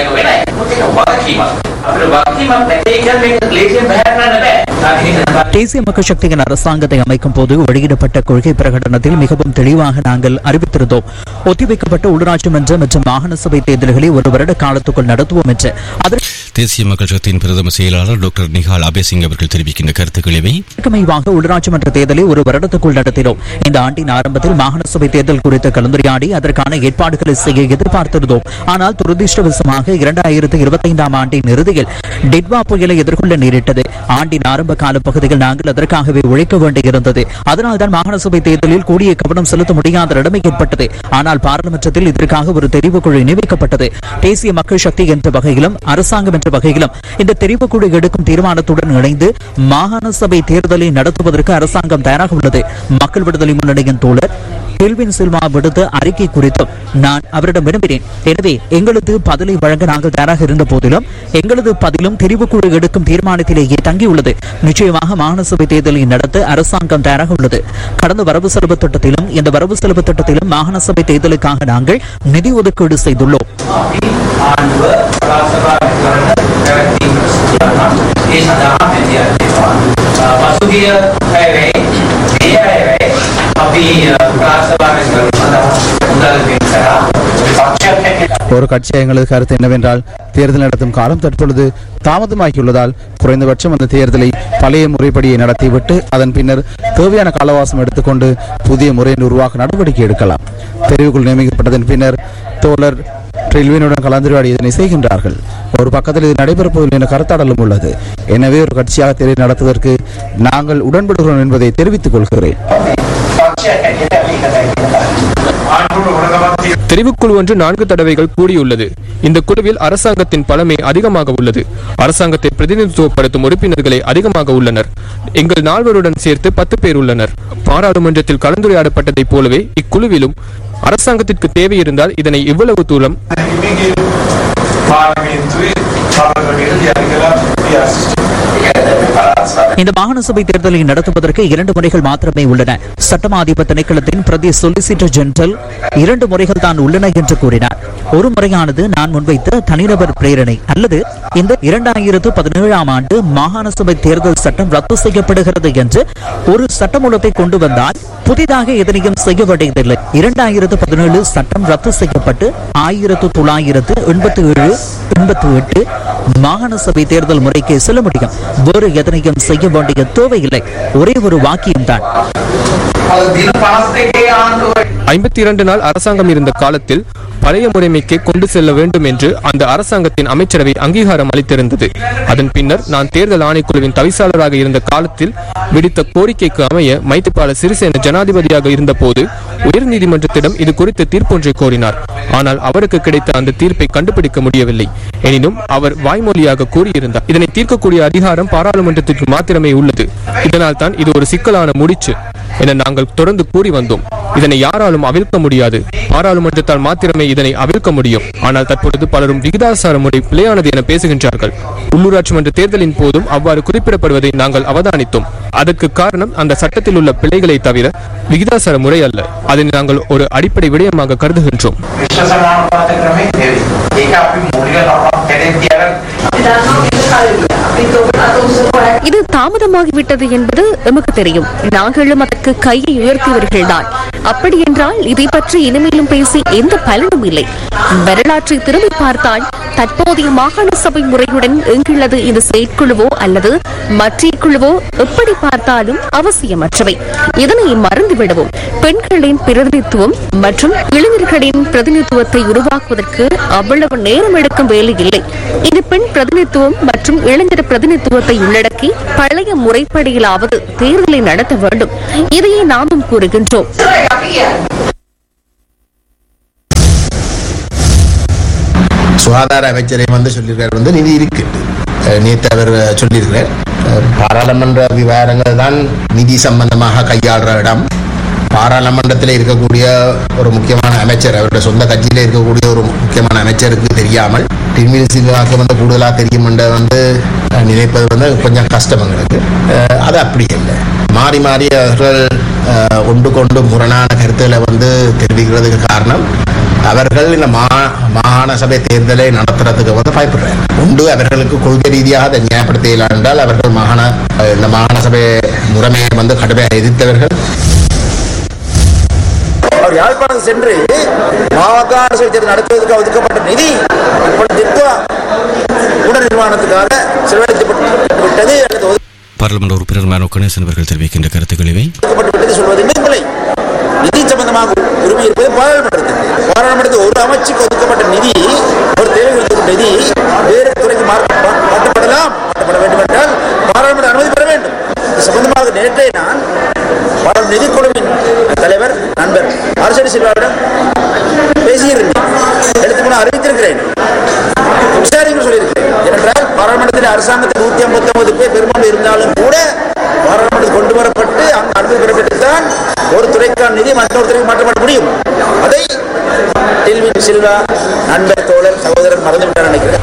தேசிய மக்கள் சக்தியின் அரசாங்கத்தை அமைக்கும் போது வெளியிடப்பட்ட கொள்கை பிரகடனத்தில் மிகவும் தெளிவாக நாங்கள் அறிவித்திருந்தோம் ஒத்திவைக்கப்பட்ட உள்ளூராட்சி மன்ற மற்றும் மாகாண சபை தேர்தல்களை ஒரு வருட காலத்துக்குள் நடத்துவோம் என்று அதற்கு தேசிய மக்கள் சக்தியின் பிரதம செயலாளர் டாக்டர் நிகால் அபேசிங் அவர்கள் தெரிவிக்கின்ற கருத்துக்கள் இவை அமைவாக உள்ளூராட்சி மன்ற தேர்தலை ஒரு வருடத்துக்குள் நடத்தினோம் இந்த ஆண்டின் ஆரம்பத்தில் மாகாண சபை தேர்தல் குறித்து கலந்துரையாடி அதற்கான ஏற்பாடுகளை செய்ய எதிர்பார்த்திருந்தோம் ஆனால் துரதிருஷ்டவசமாக இரண்டாயிரத்தி இருபத்தி ஐந்தாம் ஆண்டின் இறுதியில் டிட்வா புயலை எதிர்கொள்ள நேரிட்டது ஆண்டின் ஆரம்ப கால பகுதியில் நாங்கள் அதற்காகவே உழைக்க வேண்டியிருந்தது அதனால்தான் மாகாண சபை தேர்தலில் கூடிய கவனம் செலுத்த முடியாத நிலைமை ஏற்பட்டது ஆனால் பாராளுமன்றத்தில் இதற்காக ஒரு தெரிவுக்குழு நியமிக்கப்பட்டது தேசிய மக்கள் சக்தி என்ற வகையிலும் அரசாங்கம் என்ற வகையிலும் இந்த தெரிவுக்குழு எடுக்கும் தீர்மானத்துடன் இணைந்து மாகாண சபை தேர்தலை நடத்துவதற்கு அரசாங்கம் தயாராக உள்ளது மக்கள் விடுதலை முன்னணியின் தோழர் கெல்வின் சில்வா விடுத்த அறிக்கை குறித்தும் நான் அவரிடம் விரும்பினேன் எனவே எங்களது பதிலை வழங்க நாங்கள் தயாராக இருந்த போதிலும் எங்களது பதிலும் தெரிவுக்குழு எடுக்கும் தீர்மானத்திலேயே தங்கியுள்ளது நிச்சயமாக மாகாண சபை தேர்தலை நடத்த அரசாங்கம் தயாராக உள்ளது கடந்த வரவு செலவு திட்டத்திலும் இந்த வரவு செலவு திட்டத்திலும் மாகாண சபை தேர்தலுக்காக நாங்கள் நிதி ஒதுக்கீடு செய்துள்ளோம் පසුගිය පැවේ මේ අයවේ අපි ප්‍රාසවාරයෙන් මුදල් වෙන් කරා පක්ෂයක් හැටියට ஒரு கட்சி எங்களது கருத்து என்னவென்றால் தேர்தல் நடத்தும் காலம் தற்பொழுது தாமதமாகியுள்ளதால் குறைந்தபட்சம் அந்த தேர்தலை பழைய முறைப்படியை நடத்திவிட்டு அதன் பின்னர் தேவையான காலவாசம் எடுத்துக்கொண்டு புதிய முறையை உருவாக்க நடவடிக்கை எடுக்கலாம் தெரிவுக்குள் நியமிக்கப்பட்டதன் பின்னர் தோழர் ட்ரில்வினுடன் கலந்துரையாடி இதனை செய்கின்றார்கள் ஒரு பக்கத்தில் இது நடைபெறப் போவதில்லை என கருத்தாடலும் உள்ளது எனவே ஒரு கட்சியாக தேர்தல் நடத்துவதற்கு நாங்கள் உடன்படுகிறோம் என்பதை தெரிவித்துக் கொள்கிறேன் පක්ෂයක් හැටියට අපි එකතයි කියනවා ආණ්ඩුවට උඩගමන් தெரிவுக்குழு ஒன்று நான்கு தடவைகள் கூடியுள்ளது இந்த குழுவில் அரசாங்கத்தின் பலமே அதிகமாக உள்ளது அரசாங்கத்தை பிரதிநிதித்துவப்படுத்தும் உறுப்பினர்களே அதிகமாக உள்ளனர் எங்கள் நால்வருடன் சேர்த்து பத்து பேர் உள்ளனர் பாராளுமன்றத்தில் கலந்துரையாடப்பட்டதைப் போலவே இக்குழுவிலும் அரசாங்கத்திற்கு தேவை இருந்தால் இதனை இவ்வளவு தூரம் පාර්ලිමේන්තුවේ පාර්ලිමේන්තුවේ දියත් කළා සිස්ටම් இந்த மாகாண சபை தேர்தலை நடத்துவதற்கு இரண்டு முறைகள் மாத்திரமே உள்ளன சட்டமா அதிபர் திணைக்களத்தின் பிரதி சொலிசிட்டர் ஜெனரல் இரண்டு முறைகள் தான் உள்ளன என்று கூறினார் ஒரு முறையானது நான் முன்வைத்த தனிநபர் பிரேரணை அல்லது இந்த இரண்டாயிரத்து பதினேழாம் ஆண்டு மாகாண சபை தேர்தல் சட்டம் ரத்து செய்யப்படுகிறது என்று ஒரு சட்டமூலத்தை கொண்டு வந்தால் புதிதாக எதனையும் செய்ய வேண்டியதில்லை இரண்டாயிரத்து பதினேழு சட்டம் ரத்து செய்யப்பட்டு ஆயிரத்து தொள்ளாயிரத்து எண்பத்தி ஏழு எண்பத்தி எட்டு மாகாண சபை தேர்தல் முறைக்கு செல்ல முடியும் வேறு எதனையும் செய்ய வேண்டிய தேவையில்லை ஒரே ஒரு வாக்கியம்தான் දින 52 ආණ්ඩුවේ ஐம்பத்தி இரண்டு நாள் அரசாங்கம் இருந்த காலத்தில் பழைய முறைமைக்கு கொண்டு செல்ல வேண்டும் என்று அந்த அரசாங்கத்தின் அமைச்சரவை அங்கீகாரம் அளித்திருந்தது அதன் பின்னர் நான் தேர்தல் ஆணைக்குழுவின் தவிசாளராக இருந்த காலத்தில் விடுத்த கோரிக்கைக்கு அமைய மைத்திரிபால சிறிசேன ஜனாதிபதியாக இருந்தபோது உயர்நீதிமன்றத்திடம் இது குறித்த தீர்ப்பொன்றை கோரினார் ஆனால் அவருக்கு கிடைத்த அந்த தீர்ப்பை கண்டுபிடிக்க முடியவில்லை எனினும் அவர் வாய்மொழியாக கூறியிருந்தார் இதனை தீர்க்கக்கூடிய அதிகாரம் பாராளுமன்றத்திற்கு மாத்திரமே உள்ளது இதனால் தான் இது ஒரு சிக்கலான முடிச்சு என நாங்கள் தொடர்ந்து கூறி வந்தோம் இதனை யாராலும் அவிழ்க்க முடியாது பாராளுமன்றத்தால் மாத்திரமே இதனை அவிழ்க்க முடியும் ஆனால் தற்பொழுது பலரும் விகிதாசார முறை பிழையானது என பேசுகின்றார்கள் உள்ளூராட்சி மன்ற தேர்தலின் போதும் அவ்வாறு குறிப்பிடப்படுவதை நாங்கள் அவதானித்தோம் அதற்கு காரணம் அந்த சட்டத்தில் உள்ள பிழைகளை தவிர விகிதாசார முறை அல்ல அதனை நாங்கள் ஒரு அடிப்படை விடயமாக கருதுகின்றோம் විශ්ව සමානුපාත ක්‍රමයෙන් නෙවෙයි. ඒක අපි මූලික නෝටක් කැඩෙන් තියලා இது தாமதமாகிவிட்டது என்பது எமக்கு தெரியும் நாங்களும் அதற்கு கையை உயர்த்தியவர்கள்தான் அப்படி என்றால் இதை பற்றி இனிமேலும் பேசி எந்த பலனும் இல்லை வரலாற்றை திரும்பி பார்த்தால் தற்போதைய மாகாண சபை முறையுடன் எங்குள்ளது இந்த செயற்குழுவோ அல்லது மற்ற குழுவோ எப்படி பார்த்தாலும் அவசியமற்றவை இதனை மறந்துவிடவும் பெண்களின் பிரதிநிதித்துவம் மற்றும் இளைஞர்களின் பிரதிநிதித்துவத்தை உருவாக்குவதற்கு அவ்வளவு நேரம் எடுக்கும் வேலை இல்லை இது பெண் பிரதிநிதித்துவம் மற்றும் இளைஞர் பிரதிநிதித்துவத்தை உள்ளடக்கி பழைய முறைப்படியிலாவது தேர்தலை நடத்த வேண்டும் இதையே நாமும் கூறுகின்றோம் சுகாதார அமைச்சரை வந்து சொல்லியிருக்கார் வந்து நிதி இருக்கு அஹ் நேற்று அவர் சொல்லியிருக்கிறார் அஹ் பாராளுமன்ற விவகாரங்கள் தான் நிதி சம்பந்தமாக கையாளுற இடம் பாராளுமன்றத்தில் இருக்கக்கூடிய ஒரு முக்கியமான அமைச்சர் அவருடைய சொந்த கட்சியில் இருக்கக்கூடிய ஒரு முக்கியமான அமைச்சருக்கு தெரியாமல் டின்மில் சில்வாக்கு வந்து கூடுதலாக தெரியும் என்ற வந்து அஹ், நினைப்பது வந்து கொஞ்சம் கஷ்டம் எங்களுக்கு அஹ், அது அப்படி இல்லை மாறி மாறி அவர்கள் அஹ், ஒன்று கொண்டு முரணான கருத்துக்களை வந்து தெரிவிக்கிறதுக்கு காரணம் அவர்கள் இந்த மா மாகாண சபை தேர்தலை நடத்துறதுக்கு வந்து பயப்படுறாங்க உண்டு அவர்களுக்கு கொள்கை ரீதியாக அதை நியாயப்படுத்தலாம் என்றால் அவர்கள் மாகாண அஹ், இந்த மாகாண சபை முறைமையை வந்து கடுமையாக எதிர்த்தவர்கள் அவர் யாழ்ப்பாணம் சென்று மாகாண சபை தேர்தல் நடத்துவதற்கு ஒதுக்கப்பட்ட நிதி இப்பொழுது திட்வா உடல் நிர்மாணத்துக்காக செலவழிக்கப்பட்டு விட்டது அல்லது பாராளுமன்ற உறுப்பினர் மேனோ கணேசன் அவர்கள் தெரிவிக்கின்ற கருத்துக்கள் இவை ஒதுக்கப்பட்டு விட்டது சொல்வது பிழை நிதி சம்பந்தமாக உரிமை இருப்பது பாராளுமன்றத்துக்கு பாராளுமன்றத்துக்கு ஒரு அமைச்சுக்கு ஒதுக்கப்பட்ட நிதி ஒரு தேவைக்கு ஒதுக்கப்பட்ட நிதி வேறு துறைக்கு மாற்ற- மா- மாற்றப்படலாம் மாற்றப்பட வேண்டும் என்றால் பாராளுமன்ற அனுமதி பெற வேண்டும் இது சம்பந்தமாக நேற்றே நான் பாராளுமன்ற நிதிக்குழுவின் தலைவர் நண்பர் அரசடி சில்வாவிடம் பேசியிருந்தேன் எடுத்து கூட அறிவித்திருக்கிறேன் விசாரிக்க சொல்லியிருக்கிறேன் ஏனென்றால் பாராளுமன்றத்தில் அரசாங்கத்தில் நூத்தி ஐம்பத்தி ஒன்பது பேர் பெரும்பான்மை இருந்தாலும் கூட பாராளுமன்றத்தில் கொண்டு வரப்பட்டு அங்கு அனுமதி பெறப்பட்டுத்தான் ஒரு துறைக்கான நிதி மற்றொரு துறைக்கு மாற்றப்பட முடியும் அதை டெல்வின் சில்வா நண்பர் தோழர் சகோதரர் மறந்துவிட்டார் நினைக்கிறேன்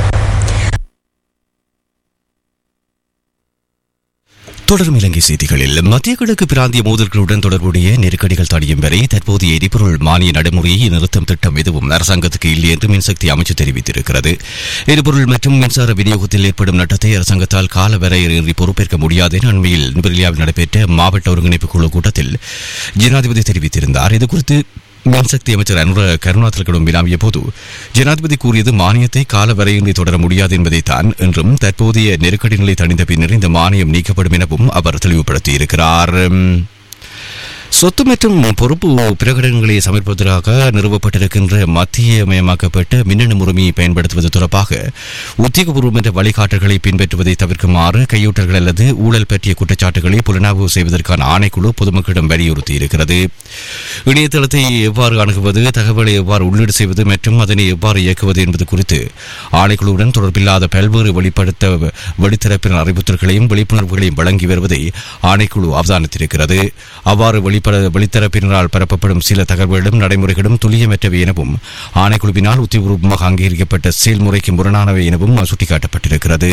தொடரும் இலங்கை செய்திகளில் மத்திய கிழக்கு பிராந்திய மோதல்களுடன் தொடர்புடைய நெருக்கடிகள் தடியும் வரை தற்போதைய எரிபொருள் மானிய நடைமுறையை நிறுத்தும் திட்டம் எதுவும் அரசாங்கத்துக்கு இல்லை என்று மின்சக்தி அமைச்சு தெரிவித்திருக்கிறது எரிபொருள் மற்றும் மின்சார விநியோகத்தில் ஏற்படும் நட்டத்தை அரசாங்கத்தால் கால வரையறையின்றி பொறுப்பேற்க முடியாது என அண்மையில் நுவரெலியாவில் நடைபெற்ற மாவட்ட ஒருங்கிணைப்பு குழு கூட்டத்தில் ஜனாதிபதி தெரிவித்திருந்தார் இதுகுறித்து மின்சக்தி அமைச்சர் அனுர கருணாத்திரக்கிடம் வினாவிய போது ஜனாதிபதி கூறியது மானியத்தை கால வரையின்றி தொடர முடியாது என்பதைத்தான் என்றும் தற்போதைய நெருக்கடி நிலை தணிந்த பின்னர் இந்த மானியம் நீக்கப்படும் எனவும் அவர் தெளிவுபடுத்தியிருக்கிறார் சொத்து மற்றும் பொறுப்பு பிரகடனங்களை சமர்ப்பதற்காக நிறுவப்பட்டிருக்கின்ற மத்தியமயமாக்கப்பட்ட மின்னணு முறைமையை பயன்படுத்துவது தொடர்பாக உத்தியோகபூர்வமற்ற வழிகாட்டல்களை பின்பற்றுவதை தவிர்க்குமாறு கையூட்டல்கள் அல்லது ஊழல் பற்றிய குற்றச்சாட்டுகளை புலனாய்வு செய்வதற்கான ஆணைக்குழு பொதுமக்களிடம் வலியுறுத்தியிருக்கிறது இணையதளத்தை எவ்வாறு அணுகுவது தகவலை எவ்வாறு உள்ளீடு செய்வது மற்றும் அதனை எவ்வாறு இயக்குவது என்பது குறித்து ஆணைக்குழுவுடன் தொடர்பில்லாத பல்வேறு வெளிப்படுத்த வெளித்தரப்பினர் அறிவுறுத்தல்களையும் விழிப்புணர்வுகளையும் வழங்கி வருவதை ஆணைக்குழு அவதானித்திருக்கிறது அவ்வாறு வெளிப்பட வெளித்தரப்பினரால் பரப்பப்படும் சில தகவல்களும் நடைமுறைகளும் துல்லியமற்றவை எனவும் ஆணைக்குழுவினால் உத்தியபூர்வமாக அங்கீகரிக்கப்பட்ட செயல்முறைக்கு முரணானவை எனவும் சுட்டிக்காட்டப்பட்டிருக்கிறது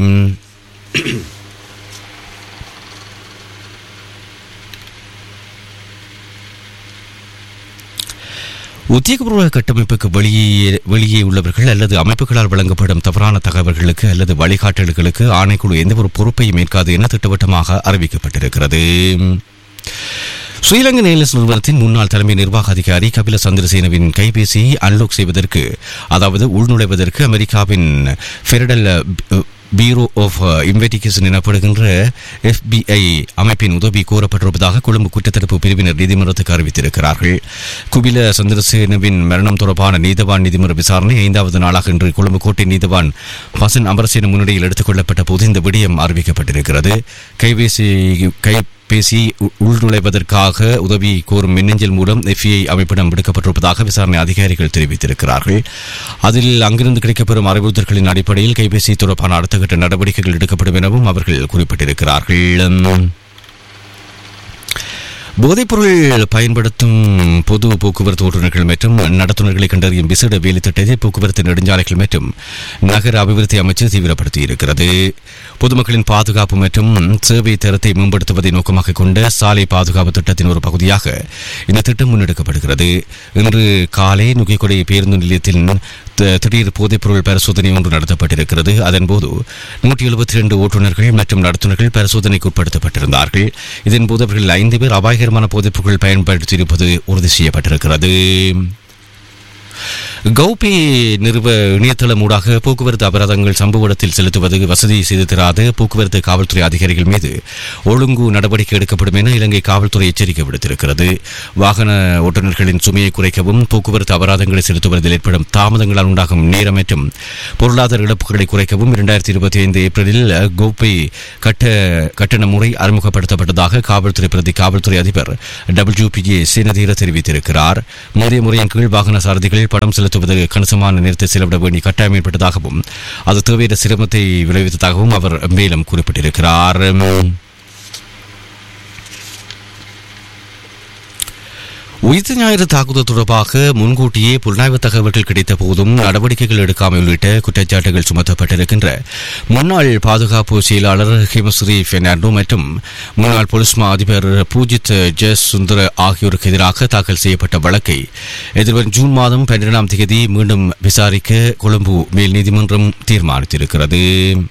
உத்தியோகபூர்வ கட்டமைப்புக்கு வெளியே வெளியே உள்ளவர்கள் அல்லது அமைப்புகளால் வழங்கப்படும் தவறான தகவல்களுக்கு அல்லது வழிகாட்டல்களுக்கு ஆணைக்குழு எந்த ஒரு பொறுப்பையும் ஏற்காது என திட்டவட்டமாக அறிவிக்கப்பட்டிருக்கிறது ஸ்ரீலங்கா நேலஸ் நிறுவனத்தின் முன்னாள் தலைமை நிர்வாக அதிகாரி கபில சந்திரசேனவின் கைபேசியை அன்லாக் செய்வதற்கு அதாவது உள்நுழைவதற்கு அமெரிக்காவின் ஃபெடரல் பியூரோ ஆஃப் இன்வெஸ்டிகேஷன் எனப்படுகின்ற எஃபிஐ அமைப்பின் உதவி கோரப்பட்டிருப்பதாக கொழும்பு குற்றத்தடுப்பு பிரிவினர் நீதிமன்றத்துக்கு அறிவித்திருக்கிறார்கள் குபில சந்திரசேனவின் மரணம் தொடர்பான நீதவான் நீதிமன்ற விசாரணை ஐந்தாவது நாளாக இன்று கொழும்பு கோட்டை நீதவான் பசன் அமரசேன முன்னிலையில் எடுத்துக் கொள்ளப்பட்ட போது இந்த விடயம் அறிவிக்கப்பட்டிருக்கிறது கைபேசி கை பேசி உ- உள்நுழைவதற்காக உதவி கோரும் மின்னஞ்சல் மூலம் எஃப்ஐ அமைப்பிடம் விடுக்கப்பட்டிருப்பதாக விசாரணை அதிகாரிகள் தெரிவித்திருக்கிறார்கள் அதில் அங்கிருந்து கிடைக்கப்பெறும் அறிவுறுத்தல்களின் அடிப்படையில் கைபேசி தொடர்பான அடுத்த கட்ட நடவடிக்கைகள் எடுக்கப்படும் எனவும் அவர்கள் குறிப்பிட்டிருக்கிறார்கள் போதைப்பொருள் பயன்படுத்தும் பொது போக்குவரத்து ஓட்டுநர்கள் மற்றும் நடத்துனர்களை கண்டறியும் விசேட வேலை திட்டத்தை போக்குவரத்து நெடுஞ்சாலைகள் மற்றும் நகர அபிவிருத்தி அமைச்சு தீவிரப்படுத்தியிருக்கிறது பொதுமக்களின் பாதுகாப்பு மற்றும் சேவை தரத்தை மேம்படுத்துவதை நோக்கமாக கொண்ட சாலை பாதுகாப்பு திட்டத்தின் ஒரு பகுதியாக இந்த திட்டம் முன்னெடுக்கப்படுகிறது இன்று காலை நுகைக்கொடை பேருந்து நிலையத்தில் த- திடீர் போதைப்பொருள் பரிசோதனை ஒன்று நடத்தப்பட்டிருக்கிறது அதன்போது நூற்றி எழுபத்தி ரெண்டு ஓட்டுநர்கள் மற்றும் நடத்துனர்கள் பரிசோதனைக்கு உட்படுத்தப்பட்டிருந்தார்கள் இதன்போது அவர்கள் ஐந்து பேர் அபாயகரமான போதைப்பொருட்கள் பயன்படுத்தியிருப்பது உறுதி செய்யப்பட்டிருக்கிறது கௌபி நிறுவ இணையதளம் ஊடாக போக்குவரத்து அபராதங்கள் சம்பவ இடத்தில் செலுத்துவது வசதி செய்து தராத போக்குவரத்து காவல்துறை அதிகாரிகள் மீது ஒழுங்கு நடவடிக்கை எடுக்கப்படும் என இலங்கை காவல்துறை எச்சரிக்கை விடுத்திருக்கிறது வாகன ஓட்டுநர்களின் சுமையை குறைக்கவும் போக்குவரத்து அபராதங்களை செலுத்துவதில் ஏற்படும் தாமதங்களால் உண்டாகும் நேரம் மற்றும் பொருளாதார இழப்புகளை குறைக்கவும் இரண்டாயிரத்தி இருபத்தி ஐந்து ஏப்ரலில் கோப்பை கட்ட கட்டண முறை அறிமுகப்படுத்தப்பட்டதாக காவல்துறை பிரதி காவல்துறை அதிபர் டபிள்யூபிஏ சேனதீர தெரிவித்திருக்கிறார் முந்தைய முறையின் கீழ் வாகன சாரதிகள் பணம் செலுத்துவது கணிசமான நேரத்தை செலவிட வேண்டிய கட்டாயம் ஏற்பட்டதாகவும் அது தேவையற்ற சிரமத்தை விளைவித்ததாகவும் அவர் மேலும் குறிப்பிட்டிருக்கிறார் உயிர்த்த ஞாயிறு தாக்குதல் தொடர்பாக முன்கூட்டியே புலனாய்வு தகவல்கள் கிடைத்த போதும் நடவடிக்கைகள் எடுக்காமல் உள்ளிட்ட குற்றச்சாட்டுகள் சுமத்தப்பட்டிருக்கின்ற முன்னாள் பாதுகாப்பு செயலாளர் ஹிமஸ்ரீ பெர்னாண்டோ மற்றும் முன்னாள் போலீஸ் மா அதிபர் பூஜித் ஜெஸ் சுந்தர ஆகியோருக்கு எதிராக தாக்கல் செய்யப்பட்ட வழக்கை எதிர்வரும் ஜூன் மாதம் பன்னிரெண்டாம் தேதி மீண்டும் விசாரிக்க கொழும்பு மேல் நீதிமன்றம் தீர்மானித்திருக்கிறது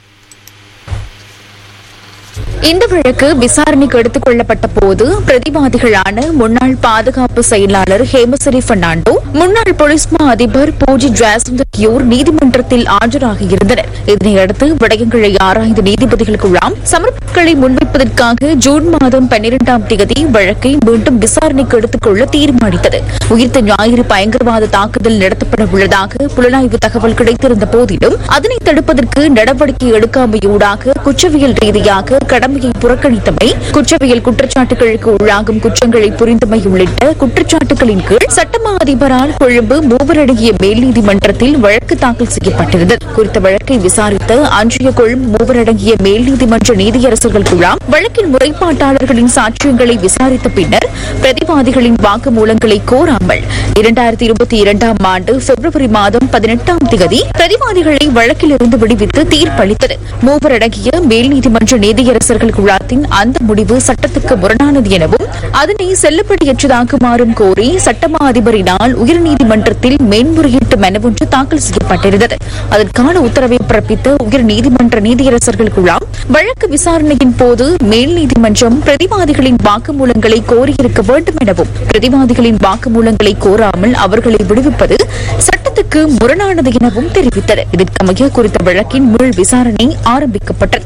இந்த வழக்கு விசாரணைக்கு எடுத்துக் கொள்ளப்பட்ட போது பிரதிவாதிகளான முன்னாள் பாதுகாப்பு செயலாளர் ஹேமசரி பெர்னாண்டோ முன்னாள் போலீஸ் மா அதிபர் பூஜி ஜாசுந்தர் நீதிமன்றத்தில் ஆஜராக இருந்தனர் இதனையடுத்து விடயங்களை ஆராய்ந்த நீதிபதிகள் குழாம் சமர்ப்பிப்புகளை முன்வைப்பதற்காக ஜூன் மாதம் பன்னிரெண்டாம் தேதி வழக்கை மீண்டும் விசாரணைக்கு எடுத்துக் கொள்ள தீர்மானித்தது உயிர்த்த ஞாயிறு பயங்கரவாத தாக்குதல் நடத்தப்பட உள்ளதாக புலனாய்வு தகவல் கிடைத்திருந்த போதிலும் அதனை தடுப்பதற்கு நடவடிக்கை எடுக்காமையூடாக குற்றவியல் ரீதியாக கடமையை புறக்கணித்தமை குற்றவியல் குற்றச்சாட்டுகளுக்கு உள்ளாகும் குற்றங்களை புரிந்தமை உள்ளிட்ட குற்றச்சாட்டுகளின் கீழ் சட்டமா அதிபரால் கொழும்பு மூவரடங்கிய மேல் நீதிமன்றத்தில் வழக்கு தாக்கல் செய்யப்பட்டிருந்தது குறித்த வழக்கை விசாரித்த அன்றைய கொழும்பு மூவரடங்கிய மேல் நீதிமன்ற நீதியரசர்கள் குழாம் வழக்கின் முறைப்பாட்டாளர்களின் சாட்சியங்களை விசாரித்த பின்னர் பிரதிவாதிகளின் வாக்குமூலங்களை கோராமல் இரண்டாயிரத்தி இருபத்தி இரண்டாம் ஆண்டு பிப்ரவரி மாதம் பதினெட்டாம் தேதி பிரதிவாதிகளை வழக்கிலிருந்து விடுவித்து தீர்ப்பளித்தது மூவரடங்கிய மேல் நீதிமன்ற நீதியரசர்கள் குழாத்தின் அந்த முடிவு சட்டத்துக்கு முரணானது எனவும் அதனை செல்லுபடியற்றதாக்குமாறும் கோரி சட்டமா அதிபரினால் உயர்நீதிமன்றத்தில் மேன்முறையீட்டு மனு ஒன்று தாக்கல் செய்யப்பட்டிருந்தது அதற்கான உத்தரவை பிறப்பித்த உயர்நீதிமன்ற நீதியரசர்கள் குழாம் வழக்கு விசாரணையின் போது மேல் நீதிமன்றம் பிரதிவாதிகளின் வாக்குமூலங்களை கோரியிருக்க வேண்டும் எனவும் பிரதிவாதிகளின் வாக்குமூலங்களை கோராமல் அவர்களை விடுவிப்பது சட்டத்துக்கு முரணானது எனவும் தெரிவித்தது இதற்கமைய குறித்த வழக்கின் முழு விசாரணை ஆரம்பிக்கப்பட்டது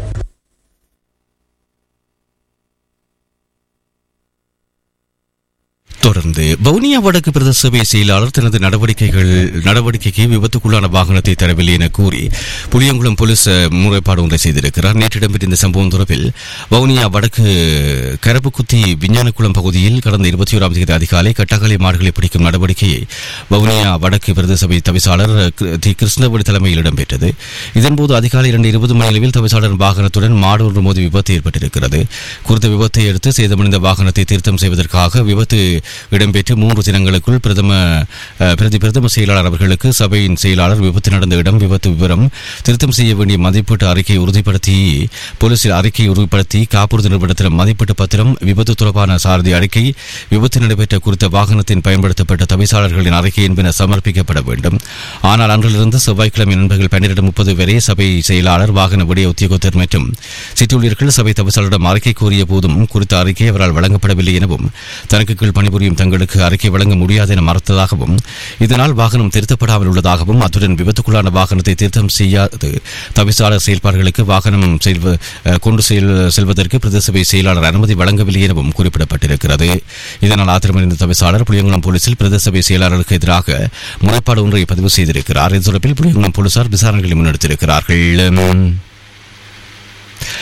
தொடர்ந்து வவுனியா வடக்கு பிரதேச சபை செயலாளர் தனது நடவடிக்கைகள் நடவடிக்கைக்கு விபத்துக்குள்ளான வாகனத்தை தரவில்லை என கூறி புளியங்குளம் போலீஸ் அஹ், முறைப்பாடு ஒன்றை செய்திருக்கிறார் நேற்று இடம்பெற்ற இந்த சம்பவம் தொடர்பில் வவுனியா வடக்கு கரப்புக்குத்தி விஞ்ஞானக்குளம் பகுதியில் கடந்த இருபத்தி ஓராம் தேதி அதிகாலை கட்டகாலை மாடுகளை பிடிக்கும் நடவடிக்கையை வவுனியா வடக்கு பிரதேச சபை தவிசாளர் கிரு- தி கிருஷ்ணபுரி தலைமையில் இடம்பெற்றது இதன்போது அதிகாலை இரண்டு இருபது மணி அளவில் தவிசாளர் வாகனத்துடன் மாடு ஒன்று மோதி விபத்து ஏற்பட்டிருக்கிறது குறித்த விபத்தை அடுத்து சேதமடைந்த வாகனத்தை திருத்தம் செய்வதற்காக விபத்து இடம்பெற்று மூன்று தினங்களுக்குள் பிரதம அஹ், பிரதி பிரதம செயலாளர் அவர்களுக்கு சபையின் செயலாளர் விபத்து நடந்த இடம் விபத்து விவரம் திருத்தம் செய்ய வேண்டிய மதிப்பீட்டு அறிக்கையை உறுதிப்படுத்தி போலீசில் அறிக்கையை உறுதிப்படுத்தி காப்புறுதி நிறுவனத்திடம் மதிப்பீட்டு பத்திரம் விபத்து தொடர்பான சாரதி அறிக்கை விபத்து நடைபெற்ற குறித்த வாகனத்தின் பயன்படுத்தப்பட்ட தவிசாளர்களின் அறிக்கை என்பன சமர்ப்பிக்கப்பட வேண்டும் ஆனால் அன்றிலிருந்து செவ்வாய்க்கிழமை நண்பர்கள் பன்னிரண்டு முப்பது வரை சபை செயலாளர் வாகன விடய உத்தியோகத்தர் மற்றும் சிற்றூழியர்கள் சபை தவிசாளரிடம் அறிக்கை கோரிய போதும் குறித்த அறிக்கை அவரால் வழங்கப்படவில்லை எனவும் தனக்கு கீழ் பணிபுரியும் தங்களுக்கு அறிக்கை வழங்க முடியாது என மறுத்ததாகவும் இதனால் வாகனம் திருத்தப்படாமல் உள்ளதாகவும் அத்துடன் விபத்துக்குள்ளான வாகனத்தை திருத்தம் செய்யாது தவிசாளர் செயல்பாடுகளுக்கு வாகனம் செல்வ அஹ், கொண்டு செல் செல்வதற்கு பிரதேச சபை செயலாளர் அனுமதி வழங்கவில்லை எனவும் குறிப்பிடப்பட்டிருக்கிறது இதனால் ஆத்திரமடைந்த தவிசாளர் புளியங்குளம் போலீசில் பிரதேச சபை செயலாளருக்கு எதிராக முறைப்பாடு ஒன்றை பதிவு செய்திருக்கிறார் இது தொடர்பில் புளியங்குளம் போலீசார் விசாரணைகளை முன்னெடுத்திருக்கிறார்கள்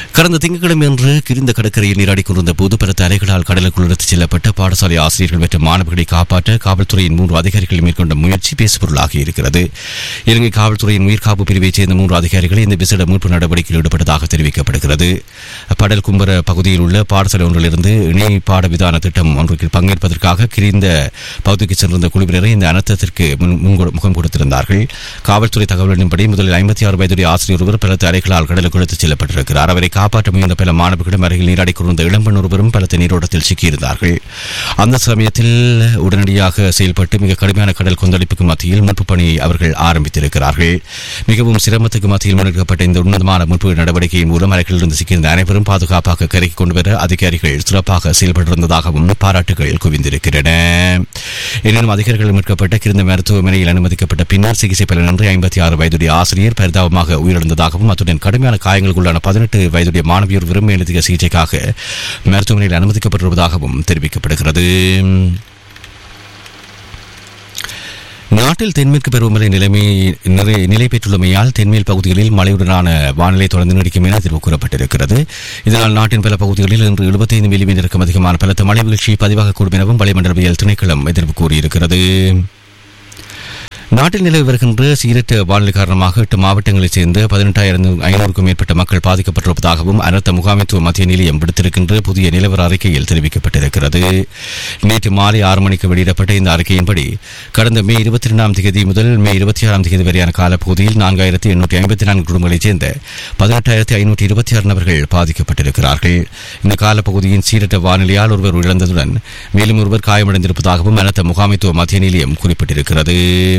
கடந்த திங்கட்கிழமை அன்று கிரிந்த கடற்கரையில் நீராடிக் கொண்டிருந்த போது பல அலைகளால் கடலுக்குள் எடுத்துச் செல்லப்பட்ட பாடசாலை ஆசிரியர்கள் மற்றும் மாணவர்களை காப்பாற்ற காவல்துறையின் மூன்று அதிகாரிகள் மேற்கொண்ட முயற்சி பேசுபொருளாகி இருக்கிறது இலங்கை காவல்துறையின் உயிர்காப்பு பிரிவைச் சேர்ந்த மூன்று அதிகாரிகள் இந்த விசேட மீட்பு நடவடிக்கையில் ஈடுபட்டதாக தெரிவிக்கப்படுகிறது படல் கும்பர பகுதியில் உள்ள பாடசாலை ஒன்றிலிருந்து இணை பாட விதான திட்டம் ஒன்றுக்கு பங்கேற்பதற்காக கிரிந்த பகுதிக்கு சென்றிருந்த குழுவினரை இந்த அனர்த்தத்திற்கு முன் முன்கொ- முகம் கொடுத்திருந்தார்கள் காவல்துறை தகவலின்படி முதலில் ஐம்பத்தி ஆறு வயதுடைய ஆசிரியர் ஒருவர் பலத்த அறைகளால் கடலுக்கு எடுத்துச் செல்லப்பட்டிருக்கிறார் அவரை காப்பாற்ற முயன்ற பல மாணவர்களிடம் அருகில் நீராடிக் கொண்டிருந்த இளம்பெண் ஒருவரும் பலத்த நீரோட்டத்தில் சிக்கியிருந்தார்கள் அந்த சமயத்தில் உடனடியாக செயல்பட்டு மிக கடுமையான கடல் கொந்தளிப்புக்கு மத்தியில் மீட்பு பணியை அவர்கள் ஆரம்பித்திருக்கிறார்கள் மிகவும் சிரமத்துக்கு மத்தியில் முன்னெடுக்கப்பட்ட இந்த உன்னதமான மீட்பு நடவடிக்கையின் மூலம் அறைகளிலிருந்து சிக்கியிருந்த அனைவரும் பாதுகாப்பாக கரைக்கு கொண்டு வர அதிகாரிகள் சிறப்பாக செயல்பட்டிருந்ததாகவும் பாராட்டுகள் குவிந்திருக்கின்றன எனினும் அதிகாரிகள் மீட்கப்பட்ட கிருந்த மருத்துவமனையில் அனுமதிக்கப்பட்ட பின்னர் சிகிச்சை பலனின்றி ஐம்பத்தி ஆறு வயதுடைய ஆசிரியர் பரிதாபமாக உயிரிழந்ததாகவும் அத்துடன் கடுமையான காயங்களுக்குள்ளான பதினெட்டு வயதுடைய மாணவியர் விரும்ப மேலதிக சிகிச்சைக்காக மருத்துவமனையில் அனுமதிக்கப்பட்டிருப்பதாகவும் தெரிவிக்கப்படுகிறது நாட்டில் தென்மேற்கு பருவமழை நிலைமை நிறை- நிலை பெற்றுள்ளமையால் தென்மேல் பகுதிகளில் மழையுடனான வானிலை தொடர்ந்து நீடிக்கும் என எதிர்வு கூறப்பட்டிருக்கிறது இதனால் நாட்டின் பல பகுதிகளில் இன்று 75 மில்லிமீட்டருக்கும் அதிகமான பலத்த மழை வீழ்ச்சி பதிவாகக்கூடும் எனவும் வளிமண்டலவியல் திணைக்களம் எதிர்ப்பு கூறியிருக்கிறது நாட்டில் நிலவி வருகின்ற சீரற்ற வானிலை காரணமாக எட்டு மாவட்டங்களைச் சேர்ந்த பதினெட்டாயிரம் ஐநூறுக்கும் மேற்பட்ட மக்கள் பாதிக்கப்பட்டிருப்பதாகவும் அனர்த்த முகாமைத்துவ மத்திய நிலையம் விடுத்திருக்கின்ற புதிய நிலவர அறிக்கையில் தெரிவிக்கப்பட்டிருக்கிறது நேற்று மாலை ஆறு மணிக்கு வெளியிடப்பட்ட இந்த அறிக்கையின்படி கடந்த மே இருபத்தி இரண்டாம் தேதி முதல் மே இருபத்தி ஆறாம் தேதி வரையான காலப்பகுதியில் நான்காயிரத்தி எண்ணூற்றி ஐம்பத்தி நான்கு குடும்பங்களைச் சேர்ந்த பதினெட்டாயிரத்தி ஐநூற்றி இருபத்தி ஆறு நபர்கள் பாதிக்கப்பட்டிருக்கிறார்கள் இந்த காலப்பகுதியின் சீரற்ற வானிலையால் ஒருவர் இழந்ததுடன் மேலும் ஒருவர் காயமடைந்திருப்பதாகவும் அனர்த்த முகாமைத்துவ மத்திய நிலையம் குறிப்பிட்டிருக்கிறது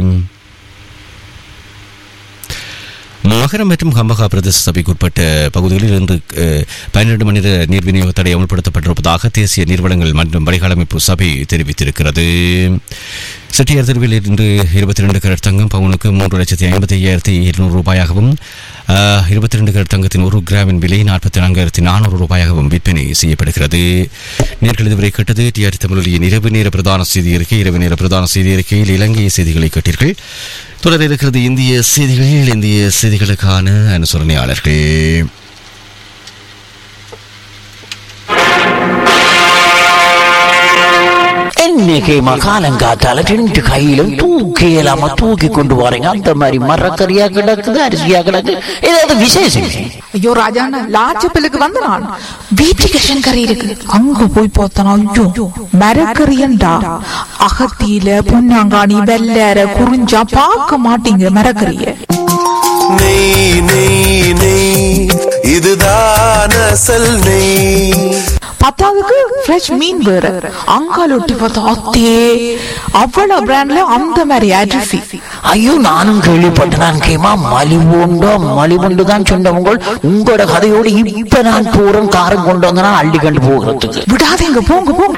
மகரம் மற்றும் கம்பகா பிரதேச சபைக்கு உட்பட்ட பகுதிகளில் இன்று அஹ், பன்னிரண்டு மணி நேர நீர் விநியோக தடை அமல்படுத்தப்பட்டிருப்பதாக தேசிய நீர்வளங்கள் மற்றும் வடிகாலமைப்பு சபை தெரிவித்திருக்கிறது செட்டியார் தெருவில் இன்று இருபத்தி ரெண்டு கரட் தங்கம் பவுனுக்கு மூன்று லட்சத்தி ஐம்பத்தி ஐயாயிரத்தி இருநூறு ரூபாயாகவும் இருபத்தி ரெண்டு கரட் தங்கத்தின் ஒரு கிராமின் விலை நாற்பத்தி நான்காயிரத்தி நானூறு ரூபாயாகவும் விற்பனை செய்யப்படுகிறது நேர்கள் இதுவரை கேட்டது டிஆர் தமிழொலியின் இரவு நேர பிரதான செய்தி அறிக்கை இரவு நேர பிரதான செய்தி அறிக்கையில் இலங்கை செய்திகளை கேட்டீர்கள் தொடர இருக்கிறது இந்திய செய்திகள் இந்திய செய்திகளுக்கான அனுசரணையாளர்கள் இன்னைக்கு மகாலங்காத்தால ரெண்டு கையிலும் தூக்கி இல்லாம தூக்கி கொண்டு வரீங்க அந்த மாதிரி மரக்கறியா கிடக்குது அரிசியா கிடக்கு ஏதாவது விசேஷம் ஐயோ ராஜாண்ணா லாச்சப்பிலுக்கு வந்த நான் வீட்டுக்கு கறி இருக்கு அங்க போய் பார்த்தனா ஐயோ மரக்கறியண்டா அகத்தியில பொன்னாங்காணி வெள்ளற குறிஞ்சா பார்க்க மாட்டீங்க மரக்கறிய நெய் நெய் நெய் இதுதான் அசல் நெய் பத்தாவதுக்கு ஃப்ரெஷ் மீன் வேற அங்கால ஒட்டி பார்த்தா அத்தே அவ்வளவு பிராண்ட்ல அந்த மாதிரி அரிசி ஐயோ நானும் கேள்விப்பட்டேன் நான் கேமா மலிவுண்டோ மலிவுண்டு தான் சொன்னவங்க உங்களோட கதையோடு இப்ப நான் போறேன் காரம் கொண்டு வந்தனா அள்ளி கண்டு போகிறதுக்கு விடாதீங்க போங்க போங்க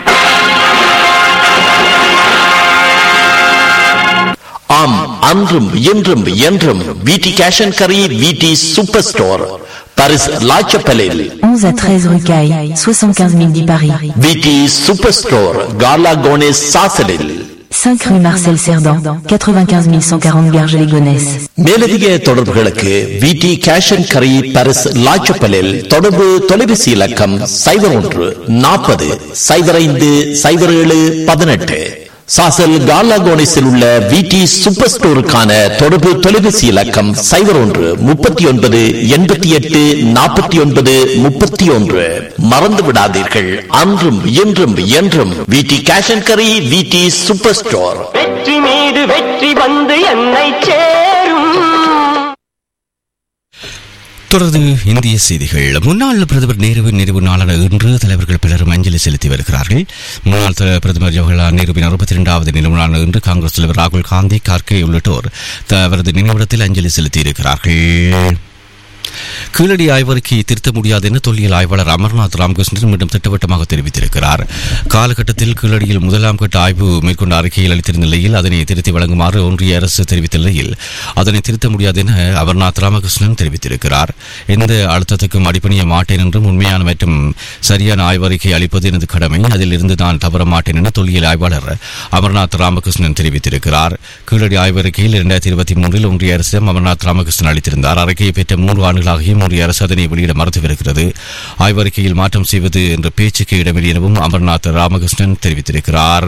ஆம் அன்றும் இன்றும் என்றும் விடி கேஷ் அண்ட் கரி விடி சூப்பர் ஸ்டோர் பாரிஸ் லாச்சப்பலில் 11 à 13 rue Caille, 75 010 Paris. விடி சூப்பர் ஸ்டோர் கார்லா கோனேஸ் சாசலில் 5 rue Marcel Cerdan, 95 140 Garges-les-Gonesse. மேலதிக தொடர்புகளுக்கு விடி கேஷ் அண்ட் கரி பாரிஸ் லாச்சப்பலில் தொடர்பு தொலைபேசி இலக்கம் சைபர் ஒன்று நாற்பது சைபர் ஐந்து சைபர் ஏழு பதினெட்டு சாசல் கார்லா கோனேஸில் உள்ள விடி சூப்பர் ஸ்டோருக்கான தொடர்பு தொலைபேசி இலக்கம் சைபர் ஒன்று முப்பத்தி ஒன்பது எண்பத்தி எட்டு நாற்பத்தி ஒன்பது முப்பத்தி ஒன்று மறந்து விடாதீர்கள் அன்றும் இன்றும் என்றும் விடி கேஷ் அண்ட் கரி விடி சூப்பர் ஸ்டோர் வெற்றி மீது வெற்றி வந்து என்னை சேரும் தொடர்ந்து இந்திய செய்திகள் முன்னாள் பிரதமர் நேருவின் நிறைவு நாளான இன்று தலைவர்கள் பலரும் அஞ்சலி செலுத்தி வருகிறார்கள் முன்னாள் த- பிரதமர் ஜவஹர்லால் நேருவின் அறுபத்தி இரண்டாவது நினைவு நாளான இன்று காங்கிரஸ் தலைவர் ராகுல் காந்தி கார்கே உள்ளிட்டோர் த- அவரது நினைவிடத்தில் அஞ்சலி செலுத்தியிருக்கிறார்கள் கீழடி ஆய்வறிக்கை திருத்த முடியாது என தொல்லியல் ஆய்வாளர் அமர்நாத் ராமகிருஷ்ணன் மீண்டும் திட்டவட்டமாக தெரிவித்திருக்கிறார் காலகட்டத்தில் கீழடியில் முதலாம் கட்ட ஆய்வு மேற்கொண்ட அறிக்கையில் அளித்திருந்த நிலையில் அதனை திருத்தி வழங்குமாறு ஒன்றிய அரசு தெரிவித்த நிலையில் அதனை திருத்த முடியாது என அமர்நாத் ராமகிருஷ்ணன் தெரிவித்திருக்கிறார் எந்த அழுத்தத்துக்கும் அடிப்பணிய மாட்டேன் என்றும் உண்மையான மற்றும் சரியான ஆய்வறிக்கை அளிப்பது எனது கடமை அதில் இருந்து நான் தவற மாட்டேன் என தொல்லியல் ஆய்வாளர் அமர்நாத் ராமகிருஷ்ணன் தெரிவித்திருக்கிறார் கீழடி ஆய்வறிக்கையில் இரண்டாயிரத்தி இருபத்தி மூன்றில் ஒன்றிய அரசிடம் அமர்நாத் ராமகிருஷ்ணன் அளித்திருந்தார் அறிக்கையை பெற்ற மூன்று ஆண்டுகளாகியும் முறைய அரசு அதனை வெளியிட மறுத்து வருகிறது ஆய்வறிக்கையில் மாற்றம் செய்வது என்ற பேச்சுக்கு இடமில்லை எனவும் அமர்நாத் ராமகிருஷ்ணன் தெரிவித்திருக்கிறார்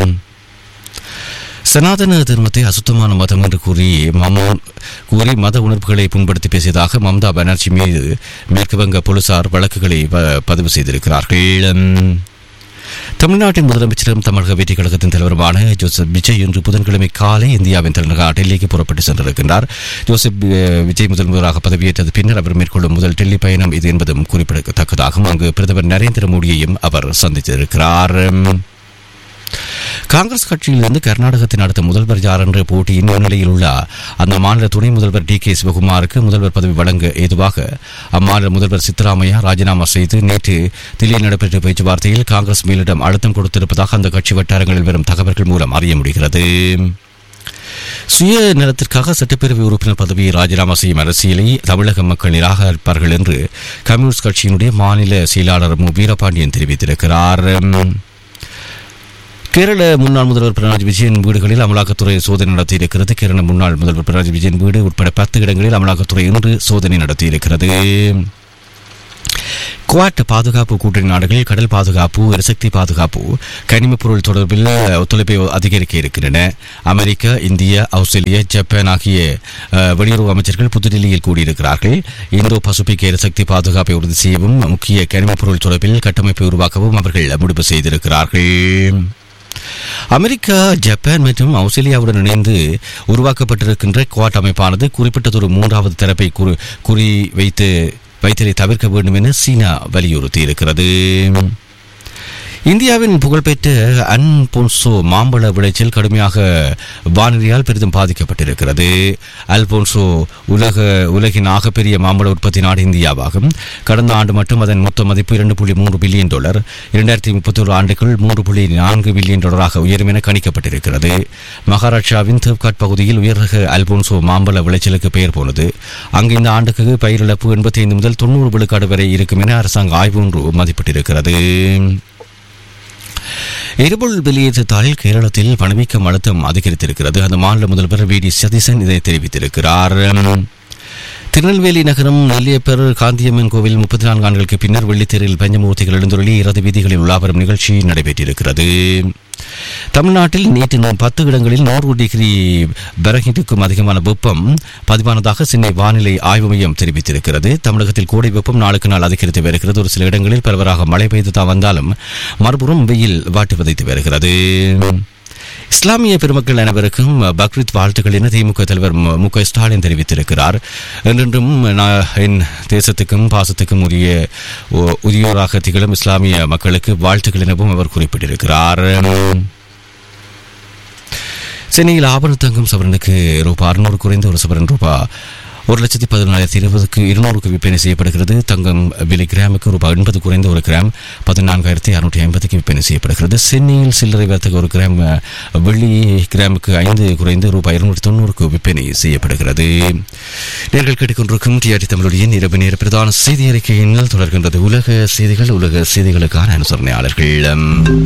சனாதன தர்மத்தை அசுத்தமான மதம் என்று கூறி மமோன் கூறி மத உணர்வுகளை புண்படுத்தி பேசியதாக மம்தா பானர்ஜி மீது மேற்கு வங்க போலீசார் வழக்குகளை ப- பதிவு செய்திருக்கிறார்கள் தமிழ்நாட்டின் முதலமைச்சரும் தமிழக வெற்றி கழகத்தின் தலைவருமான ஜோசப் விஜய் இன்று புதன்கிழமை காலை இந்தியாவின் தலைநகர் டெல்லிக்கு புறப்பட்டு சென்றிருக்கின்றார் ஜோசப் அஹ், விஜய் முதல்வராக பதவியேற்றது பின்னர் அவர் மேற்கொள்ளும் முதல் டெல்லி பயணம் இது என்பதும் குறிப்பிடத்தக்கதாகும் அங்கு பிரதமர் நரேந்திர மோடியையும் அவர் சந்தித்திருக்கிறார் காங்கிரஸ் கட்சியிலிருந்து கர்நாடகத்தின் அடுத்த முதல்வர் யார் என்ற போட்டியின் முன்னிலையில் உள்ள அந்த மாநில துணை முதல்வர் டி கே சிவகுமாருக்கு முதல்வர் பதவி வழங்க ஏதுவாக அம்மாநில முதல்வர் சித்தராமையா ராஜினாமா செய்து நேற்று தில்லியில் நடைபெற்ற பேச்சுவார்த்தையில் காங்கிரஸ் மேலிடம் அழுத்தம் கொடுத்திருப்பதாக அந்த கட்சி வட்டாரங்களில் வரும் தகவல்கள் மூலம் அறிய முடிகிறது சுய நலத்திற்காக சட்டப்பேரவை உறுப்பினர் பதவியை ராஜினாமா செய்யும் அரசியலை தமிழக மக்கள் நிராகரிப்பார்கள் என்று கம்யூனிஸ்ட் கட்சியினுடைய மாநில செயலாளர் மு வீரபாண்டியன் தெரிவித்திருக்கிறார் கேரள முன்னாள் முதல்வர் பினராயி விஜயன் வீடுகளில் அமலாக்கத்துறை சோதனை நடத்தியிருக்கிறது கேரள முன்னாள் முதல்வர் பினராயி விஜயன் வீடு உட்பட பத்து இடங்களில் அமலாக்கத்துறை இன்று சோதனை நடத்தியிருக்கிறது குவாட் பாதுகாப்பு கூட்டணி நாடுகள் கடல் பாதுகாப்பு எரிசக்தி பாதுகாப்பு கனிமப் பொருள் தொடர்பில் ஒத்துழைப்பை அதிகரிக்க இருக்கின்றன அமெரிக்கா இந்தியா ஆஸ்திரேலியா ஜப்பான் ஆகிய அஹ், வெளியுறவு அமைச்சர்கள் புதுடில்லியில் கூடியிருக்கிறார்கள் இந்தோ பசிபிக் எரிசக்தி பாதுகாப்பை உறுதி செய்யவும் முக்கிய கனிமப் பொருள் தொடர்பில் கட்டமைப்பை உருவாக்கவும் அவர்கள் முடிவு செய்திருக்கிறார்கள் அமெரிக்கா ஜப்பான் மற்றும் ஆஸ்திரேலியாவுடன் இணைந்து உருவாக்கப்பட்டிருக்கின்ற குவாட் அமைப்பானது குறிப்பிட்டதொரு மூன்றாவது தரப்பை குறி குறி வைத்து வைத்தலை தவிர்க்க வேண்டும் என சீனா வலியுறுத்தி இருக்கிறது இந்தியாவின் புகழ்பெற்ற அன்பொன்சோ மாம்பழ விளைச்சல் கடுமையாக வானிலையால் பெரிதும் பாதிக்கப்பட்டிருக்கிறது அல்போன்சோ உலக உலகின் ஆகப்பெரிய மாம்பழ உற்பத்தி நாடு இந்தியாவாகும் கடந்த ஆண்டு மட்டும் அதன் மொத்த மதிப்பு இரண்டு புள்ளி மூன்று பில்லியன் டாலர் இரண்டாயிரத்தி முப்பத்தொரு ஆண்டுக்குள் மூன்று புள்ளி நான்கு பில்லியன் டாலராக உயரும் என கணிக்கப்பட்டிருக்கிறது மகாராஷ்டிராவின் தேவ்காட் பகுதியில் உயர்ரக அல்போன்சோ மாம்பழ விளைச்சலுக்கு பெயர் போனது அங்கு இந்த ஆண்டுக்கு பயிரிழப்பு எண்பத்தி ஐந்து முதல் தொண்ணூறு விழுக்காடு வரை இருக்கும் என அரசாங்க ஆய்வு ஒன்று மதிப்பிட்டிருக்கிறது எரிபொருள் வெளியேற்றத்தால் கேரளத்தில் பணவீக்கம் அழுத்தம் அதிகரித்திருக்கிறது அந்த மாநில முதல்வர் வி டி சதீசன் இதை தெரிவித்திருக்கிறார் திருநெல்வேலி நகரம் நெல்லியப்பர் காந்தியம்மன் கோவில் முப்பத்தி நான்கு ஆண்டுகளுக்கு பின்னர் வெள்ளித்தேரில் பஞ்சமூர்த்திகள் எழுந்துள்ளி இறுதி வீதிகளில் உலாவரும் நிகழ்ச்சி நடைபெற்றிருக்கிறது தமிழ்நாட்டில் நேற்று நூ- பத்து இடங்களில் நூறு டிகிரி பெரஹிட்டுக்கும் அதிகமான வெப்பம் பதிவானதாக சென்னை வானிலை ஆய்வு மையம் தெரிவித்திருக்கிறது தமிழகத்தில் கோடை வெப்பம் நாளுக்கு நாள் அதிகரித்து வருகிறது ஒரு சில இடங்களில் பரவலாக மழை பெய்து தான் வந்தாலும் மறுபுறம் வெயில் வாட்டி வதைத்து வருகிறது இஸ்லாமிய பெருமக்கள் அனைவருக்கும் பக்ரீத் வாழ்த்துக்கள் என திமுக தலைவர் மு- மு க ஸ்டாலின் தெரிவித்திருக்கிறார் என்றென்றும் நான் என் தேசத்துக்கும் பாசத்துக்கும் உரிய ஒ- உரியோராக திகழும் இஸ்லாமிய மக்களுக்கு வாழ்த்துக்கள் எனவும் அவர் குறிப்பிட்டிருக்கிறார் சென்னையில் ஆபரண தங்கம் சவரனுக்கு ரூபாய் அறுநூறு குறைந்த ஒரு சவரன் ரூபாய் ஒரு லட்சத்தி பதினாயிரத்தி இருபதுக்கு இருநூறுக்கு விற்பனை செய்யப்படுகிறது தங்கம் விலை கிராமுக்கு ரூபாய் எண்பது குறைந்த ஒரு கிராம் பதினான்காயிரத்தி அறுநூற்றி ஐம்பதுக்கு விற்பனை செய்யப்படுகிறது சென்னையில் சில்லறை வர்த்தக ஒரு கிராம் அஹ், வெள்ளி கிராமுக்கு ஐந்து குறைந்து ரூபாய் இருநூற்றி தொண்ணூறுக்கு விற்பனை செய்யப்படுகிறது நேர்கள் கேட்டுக்கொண்டிருக்கும் டிஆர்டி தமிழுடைய இரவு நேர பிரதான செய்தி அறிக்கையில் தொடர்கின்றது உலக செய்திகள் உலக செய்திகளுக்கான அனுசரணையாளர்கள்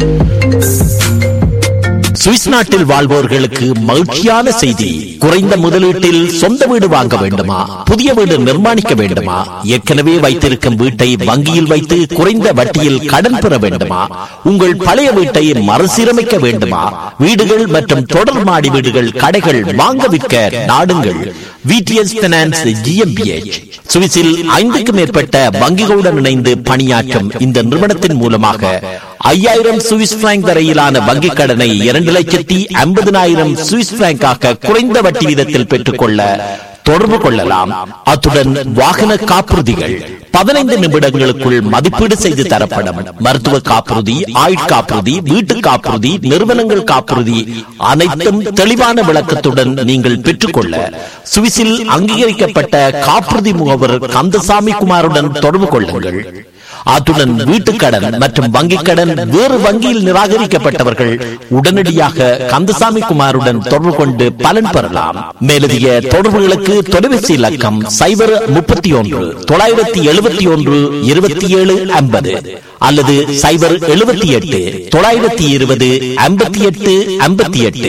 சுவிஸ் நாட்டில் வாழ்வோர்களுக்கு மகிழ்ச்சியான செய்தி குறைந்த முதலீட்டில் சொந்த வீடு வாங்க வேண்டுமா புதிய வீடு நிர்மாணிக்க வேண்டுமா ஏற்கனவே வைத்திருக்கும் வீட்டை வங்கியில் வைத்து குறைந்த வட்டியில் கடன் பெற வேண்டுமா உங்கள் பழைய வீட்டை மறுசீரமைக்க வேண்டுமா வீடுகள் மற்றும் தொடர் மாடி வீடுகள் கடைகள் வாங்க விற்க நாடுங்கள் விடிஎஸ் பினான்ஸ் ஜிஎம்பிஎச் சுவிஸில் ஐந்துக்கும் மேற்பட்ட வங்கிகளுடன் இணைந்து பணியாற்றும் இந்த நிறுவனத்தின் மூலமாக ஐயாயிரம் சுவிஸ் பிராங்க் வரையிலான வங்கிக் கடனை இரண்டு லட்சத்தி ஐம்பதினாயிரம் சுவிஸ் பிராங்காக குறைந்த வட்டி வீதத்தில் பெற்றுக்கொள்ள தொடர்பு கொள்ளலாம் அத்துடன் வாகன காப்புறுதிகள் பதினைந்து நிமிடங்களுக்குள் மதிப்பீடு செய்து தரப்படும் மருத்துவ காப்புறுதி ஆயுட்காப்புறுதி வீட்டு காப்புறுதி நிறுவனங்கள் காப்புறுதி அனைத்தும் தெளிவான விளக்கத்துடன் நீங்கள் பெற்றுக்கொள்ள சுவிஸில் அங்கீகரிக்கப்பட்ட காப்புறுதி முகவர் கந்தசாமி குமாருடன் தொடர்பு கொள்ளுங்கள் அத்துடன் வீட்டுக்கடன் மற்றும் வங்கிக் கடன் வேறு வங்கியில் நிராகரிக்கப்பட்டவர்கள் உடனடியாக கந்தசாமி குமாருடன் தொடர்பு கொண்டு பலன் பெறலாம் மேலதிக தொடர்புகளுக்கு தொலைபேசி இலக்கம் சைபர் முப்பத்தி ஒன்று தொள்ளாயிரத்தி எழுபத்தி ஒன்று இருபத்தி ஏழு ஐம்பது அல்லது சைபர் எழுபத்தி எட்டு தொள்ளாயிரத்தி இருபது ஐம்பத்தி எட்டு ஐம்பத்தி எட்டு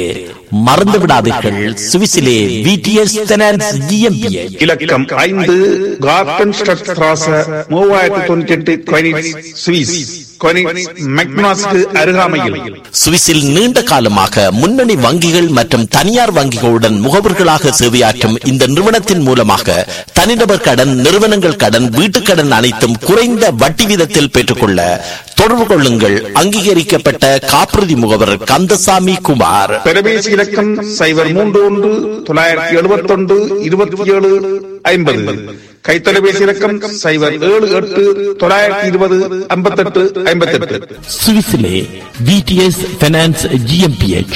மறந்து விடாதீர்கள் சுவிஸிலே விடிஎஸ் ஃபைனான்ஸ் ஜிஎம்பிஎச் இலக்கம் ஐந்து கார்டன் ஸ்ட்ராச மூவாயிரத்தி தொண்ணூற்றி எட்டு கொயினிட்ஸ் சுவிஸ் கொயினிட்ஸ் மெக்னாஸ்க்கு அருகாமையில் சுவிஸில் நீண்ட காலமாக முன்னணி வங்கிகள் மற்றும் தனியார் வங்கிகளுடன் முகவர்களாக சேவையாற்றும் இந்த நிறுவனத்தின் மூலமாக தனிநபர் கடன் நிறுவனங்கள் கடன் வீட்டுக் கடன் அனைத்தும் குறைந்த வட்டி வீதத்தில் பெற்றுக்கொள்ள தொடர்பு கொள்ளுங்கள் அங்கீகரிக்கப்பட்ட காப்புறுதி முகவர் கந்தசாமி குமார் தொலைபேசி இலக்கம் சைபர் மூன்று ஒன்று தொள்ளாயிரத்தி எழுபத்தி ஒன்று இருபத்தி ஏழு ஐம்பது கைத்தொலைபேசி இலக்கம் சைபர் ஏழு எட்டு தொள்ளாயிரத்தி இருபது ஐம்பத்தெட்டு ஐம்பத்தெட்டு சுவிஸிலே விடிஎஸ் ஃபைனான்ஸ் ஜிஎம்பிஎச்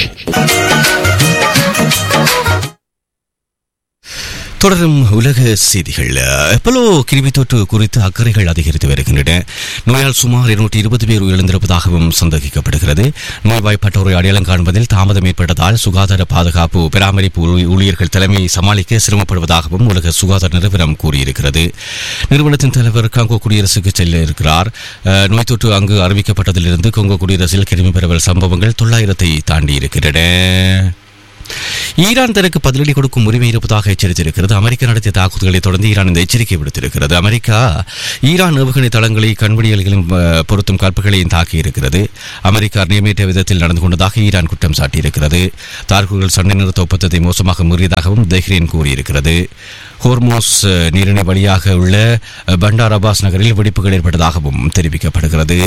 தொடரும் உலக செய்திகள் எப்பலோ கிருமி தொற்று குறித்து அக்கறைகள் அதிகரித்து வருகின்றன நோயால் சுமார் இருநூற்றி இருபது பேர் உயிரிழந்திருப்பதாகவும் சந்தேகிக்கப்படுகிறது நோய்வாய்ப்பட்டோரை அடையாளம் காண்பதில் தாமதம் ஏற்பட்டதால் சுகாதார பாதுகாப்பு பராமரிப்பு ஊழி- ஊழியர்கள் தலைமையை சமாளிக்க சிரமப்படுவதாகவும் உலக சுகாதார நிறுவனம் கூறியிருக்கிறது நிறுவனத்தின் தலைவர் காங்கோ குடியரசுக்கு செல்ல இருக்கிறார் அஹ், நோய் தொற்று அங்கு அறிவிக்கப்பட்டதிலிருந்து கொங்கோ குடியரசில் கிருமி பரவல் சம்பவங்கள் தொள்ளாயிரத்தை தாண்டி இருக்கின்றன ஈரான் தனக்கு பதிலடி கொடுக்கும் உரிமை இருப்பதாக எச்சரித்திருக்கிறது அமெரிக்கா நடத்திய தாக்குதல்களை தொடர்ந்து ஈரான் இந்த எச்சரிக்கை விடுத்திருக்கிறது அமெரிக்கா ஈரான் ஏவுகணை தளங்களை கண்வெடிகளையும் அஹ், பொருத்தும் கற்புகளையும் தாக்கியிருக்கிறது அமெரிக்கா நியமித்த விதத்தில் நடந்து கொண்டதாக ஈரான் குற்றம் சாட்டியிருக்கிறது தாக்குதல் சண்டை நிறுத்த ஒப்பந்தத்தை மோசமாக மீறியதாகவும் தெஹ்ரீன் கூறியிருக்கிறது ஹோர்மோஸ் அஹ், நீரிணை வழியாக உள்ள அஹ், பண்டார் அபாஸ் நகரில் வெடிப்புகள் ஏற்பட்டதாகவும் தெரிவிக்கப்படுகிறது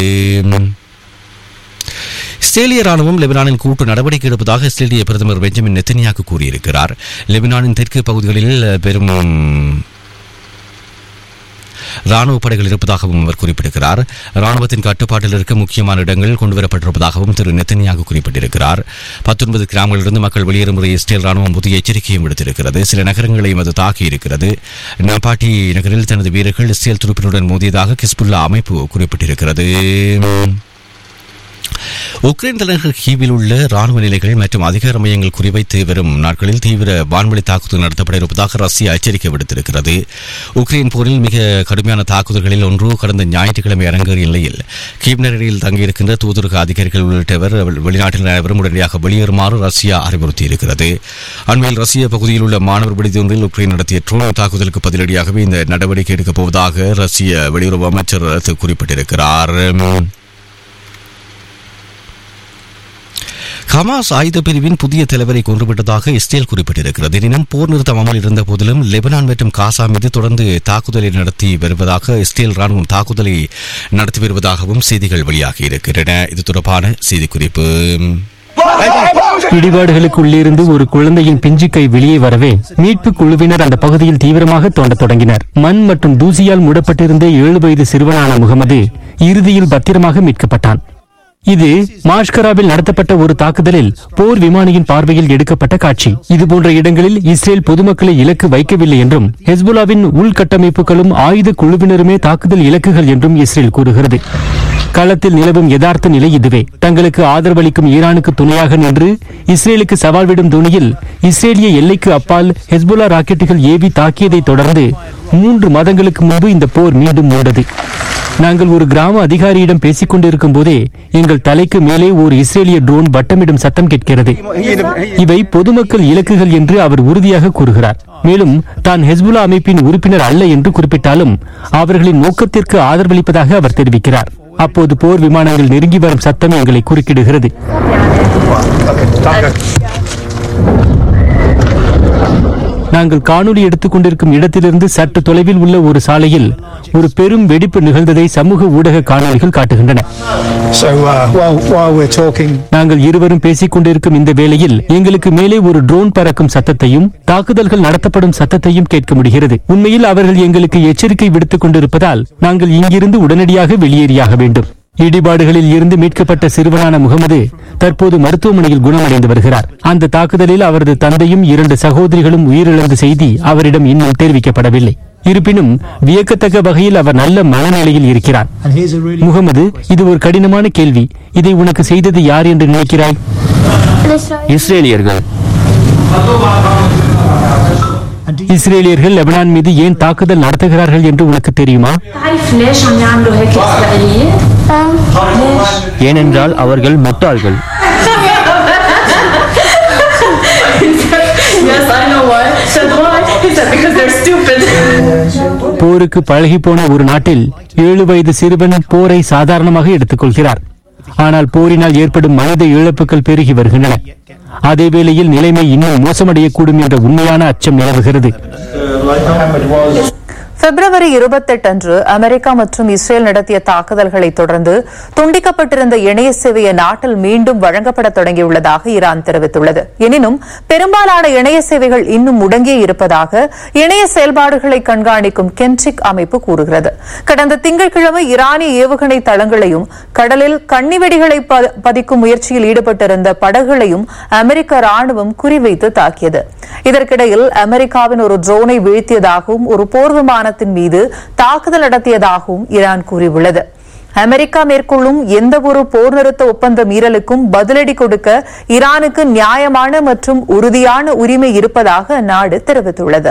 இஸ்ரேலிய ராணுவம் லெபனானில் கூட்டு நடவடிக்கை எடுப்பதாக இஸ்ரேலிய பிரதமர் பெஞ்சமின் நெத்தனியாக்கு கூறியிருக்கிறார் லெபனானின் தெற்கு பகுதிகளில் பெரும் ராணுவ படைகள் இருப்பதாகவும் அவர் குறிப்பிட்டிருக்கிறார் ராணுவத்தின் கட்டுப்பாட்டில் இருக்க முக்கியமான இடங்கள் கொண்டுவரப்பட்டிருப்பதாகவும் திரு நெத்தனியாக குறிப்பிட்டிருக்கிறார் பத்தொன்பது கிராமங்களிலிருந்து மக்கள் வெளியேறும் முறை இஸ்ரேல் ராணுவம் புதிய எச்சரிக்கையும் விடுத்திருக்கிறது சில நகரங்களையும் அது தாக்கியிருக்கிறது நபாட்டி நகரில் தனது வீரர்கள் இஸ்ரேல் துருப்பினுடன் மோதியதாக கிஸ்புல்லா அமைப்பு குறிப்பிட்டிருக்கிறது உக்ரைன் தலைநகர் கீவில் உள்ள ராணுவ நிலைகள் மற்றும் அதிகார மையங்கள் குறிவைத்து வரும் நாட்களில் தீவிர வான்வழி தாக்குதல் நடத்தப்பட இருப்பதாக ரஷ்யா எச்சரிக்கை விடுத்திருக்கிறது உக்ரைன் போரில் மிக கடுமையான தாக்குதல்களில் ஒன்று கடந்த ஞாயிற்றுக்கிழமை அரங்கேறிய நிலையில் கீவ் நகரில் தங்கியிருக்கின்ற தூதரக அதிகாரிகள் உள்ளிட்டவர் வெளிநாட்டில் அனைவரும் உடனடியாக வெளியேறுமாறு ரஷ்யா அறிவுறுத்தியிருக்கிறது அண்மையில் ரஷ்ய பகுதியில் உள்ள மாணவர் விடுதி ஒன்றில் உக்ரைன் நடத்திய ட்ரோன் தாக்குதலுக்கு பதிலடியாகவே இந்த நடவடிக்கை எடுக்கப் போவதாக ரஷ்ய வெளியுறவு அமைச்சர் குறிப்பிட்டிருக்கிறார் ஹமாஸ் ஆயுத பிரிவின் புதிய தலைவரை கொன்றுவிட்டதாக இஸ்ரேல் குறிப்பிட்டிருக்கிறது எனினும் போர் நிறுத்தம் அமல் இருந்த போதிலும் லெபனான் மற்றும் காசா மீது தொடர்ந்து தாக்குதலை நடத்தி வருவதாக இஸ்ரேல் ராணுவம் தாக்குதலை நடத்தி வருவதாகவும் செய்திகள் வெளியாகி இருக்கின்றன இது தொடர்பான செய்திக்குறிப்பு இடிபாடுகளுக்கு உள்ளிருந்து ஒரு குழந்தையின் பிஞ்சு கை வெளியே வரவே மீட்பு குழுவினர் அந்த பகுதியில் தீவிரமாக தோண்டத் தொடங்கினர் மண் மற்றும் தூசியால் மூடப்பட்டிருந்த ஏழு வயது சிறுவனான முகமது இறுதியில் பத்திரமாக மீட்கப்பட்டான் இது மாஷ்கராவில் நடத்தப்பட்ட ஒரு தாக்குதலில் போர் விமானியின் பார்வையில் எடுக்கப்பட்ட காட்சி இதுபோன்ற இடங்களில் இஸ்ரேல் பொதுமக்களை இலக்கு வைக்கவில்லை என்றும் ஹெஸ்புல்லாவின் உள்கட்டமைப்புகளும் ஆயுத குழுவினருமே தாக்குதல் இலக்குகள் என்றும் இஸ்ரேல் கூறுகிறது களத்தில் நிலவும் யதார்த்த நிலை இதுவே தங்களுக்கு ஆதரவளிக்கும் ஈரானுக்கு துணையாக நின்று இஸ்ரேலுக்கு சவால் விடும் துணியில் இஸ்ரேலிய எல்லைக்கு அப்பால் ஹெஸ்புல்லா ராக்கெட்டுகள் ஏவி தாக்கியதை தொடர்ந்து மூன்று மாதங்களுக்கு முன்பு இந்த போர் மீண்டும் மூண்டது நாங்கள் ஒரு கிராம அதிகாரியிடம் பேசிக் கொண்டிருக்கும் போதே எங்கள் தலைக்கு மேலே ஒரு இஸ்ரேலிய ட்ரோன் வட்டமிடும் சத்தம் கேட்கிறது இவை பொதுமக்கள் இலக்குகள் என்று அவர் உறுதியாக கூறுகிறார் மேலும் தான் ஹெஸ்புல்லா அமைப்பின் உறுப்பினர் அல்ல என்று குறிப்பிட்டாலும் அவர்களின் நோக்கத்திற்கு ஆதரவளிப்பதாக அவர் தெரிவிக்கிறார் அப்போது போர் விமானங்கள் நெருங்கி வரும் சத்தம் எங்களை குறுக்கிடுகிறது நாங்கள் காணொளி எடுத்துக் கொண்டிருக்கும் இடத்திலிருந்து சற்று தொலைவில் உள்ள ஒரு சாலையில் ஒரு பெரும் வெடிப்பு நிகழ்ந்ததை சமூக ஊடக காணொளிகள் காட்டுகின்றன So uh, while, while we're talking, நாங்கள் இருவரும் பேசிக் கொண்டிருக்கும் இந்த வேளையில் எங்களுக்கு மேலே ஒரு ட்ரோன் பறக்கும் சத்தத்தையும் தாக்குதல்கள் நடத்தப்படும் சத்தத்தையும் கேட்க முடிகிறது உண்மையில் அவர்கள் எங்களுக்கு எச்சரிக்கை விடுத்துக் கொண்டிருப்பதால் நாங்கள் இங்கிருந்து உடனடியாக வெளியேறியாக வேண்டும் இடிபாடுகளில் இருந்து மீட்கப்பட்ட சிறுவனான முகமது தற்போது மருத்துவமனையில் குணமடைந்து வருகிறார் அந்த தாக்குதலில் அவரது தந்தையும் இரண்டு சகோதரிகளும் உயிரிழந்த செய்தி அவரிடம் இன்னும் தெரிவிக்கப்படவில்லை இருப்பினும் வியக்கத்தக்க வகையில் அவர் நல்ல மனநிலையில் இருக்கிறார் and here's a really Mohammed இது ஒரு கடினமான கேள்வி இதை உனக்கு செய்தது யார் என்று நினைக்கிறாய் இஸ்ரேலியர்கள் இஸ்ரேலியர்கள் லெபனான் மீது ஏன் தாக்குதல் நடத்துகிறார்கள் என்று உனக்கு தெரியுமா تعرف ليش عم يعملوا هيك إسرائيلية؟ ليش؟ ஏனென்றால் அவர்கள் முட்டாள்கள் because they're stupid. போருக்கு பழகி போன ஒரு நாட்டில் ஏழு வயது சிறுவன் போரை சாதாரணமாக எடுத்துக்கொள்கிறார் ஆனால் போரினால் ஏற்படும் மனித இழப்புகள் பெருகி வருகின்றன அதே வேளையில் நிலைமை இன்னும் மோசமடையக்கூடும் என்ற உண்மையான அச்சம் நிலவுகிறது பிப்ரவரி இருபத்தெட்டு அன்று அமெரிக்கா மற்றும் இஸ்ரேல் நடத்திய தாக்குதல்களை தொடர்ந்து துண்டிக்கப்பட்டிருந்த இணைய சேவையை நாட்டில் மீண்டும் வழங்கப்பட தொடங்கியுள்ளதாக ஈரான் தெரிவித்துள்ளது எனினும் பெரும்பாலான இணைய சேவைகள் இன்னும் முடங்கியே இருப்பதாக இணைய செயல்பாடுகளை கண்காணிக்கும் கென்ட்ரிக் அமைப்பு கூறுகிறது கடந்த திங்கட்கிழமை ஈரானிய ஏவுகணை தளங்களையும் கடலில் கன்னிவெடிகளை ப- பதிக்கும் முயற்சியில் ஈடுபட்டிருந்த படகுகளையும் அமெரிக்க ராணுவம் குறிவைத்து தாக்கியது இதற்கிடையில் அமெரிக்காவின் ஒரு ட்ரோனை வீழ்த்தியதாகவும் ஒரு போர் விமானத்தின் மீது தாக்குதல் நடத்தியதாகவும் ஈரான் கூறியுள்ளது அமெரிக்கா மேற்கொள்ளும் எந்த ஒரு போர் நிறுத்த ஒப்பந்த மீறலுக்கும் பதிலடி கொடுக்க ஈரானுக்கு நியாயமான மற்றும் உறுதியான உரிமை இருப்பதாக அந்நாடு தெரிவித்துள்ளது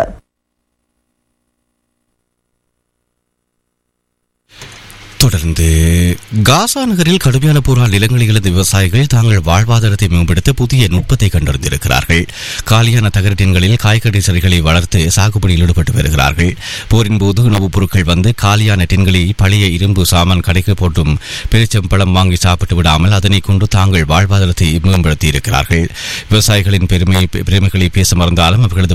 தொடர்ந்து காசா நகரில் கடுமையான போரால் நிலங்களை இழந்த விவசாயிகள் தாங்கள் வாழ்வாதாரத்தை மேம்படுத்த புதிய நுட்பத்தை கண்டறிந்திருக்கிறார்கள் காலியான தகரட்டின்களில் காய்கறி செடிகளை வளர்த்து சாகுபடியில் ஈடுபட்டு வருகிறார்கள் போரின் போது உணவுப் பொருட்கள் வந்து காலியான டின்களை பழைய இரும்பு சாமான் கடைக்கு போட்டும் பெருச்சம்பழம் வாங்கி சாப்பிட்டு விடாமல் அதனை கொண்டு தாங்கள் வாழ்வாதாரத்தை மேம்படுத்தி இருக்கிறார்கள் விவசாயிகளின் பெருமை பெருமைகளை பேச மறந்தாலும் அவர்களது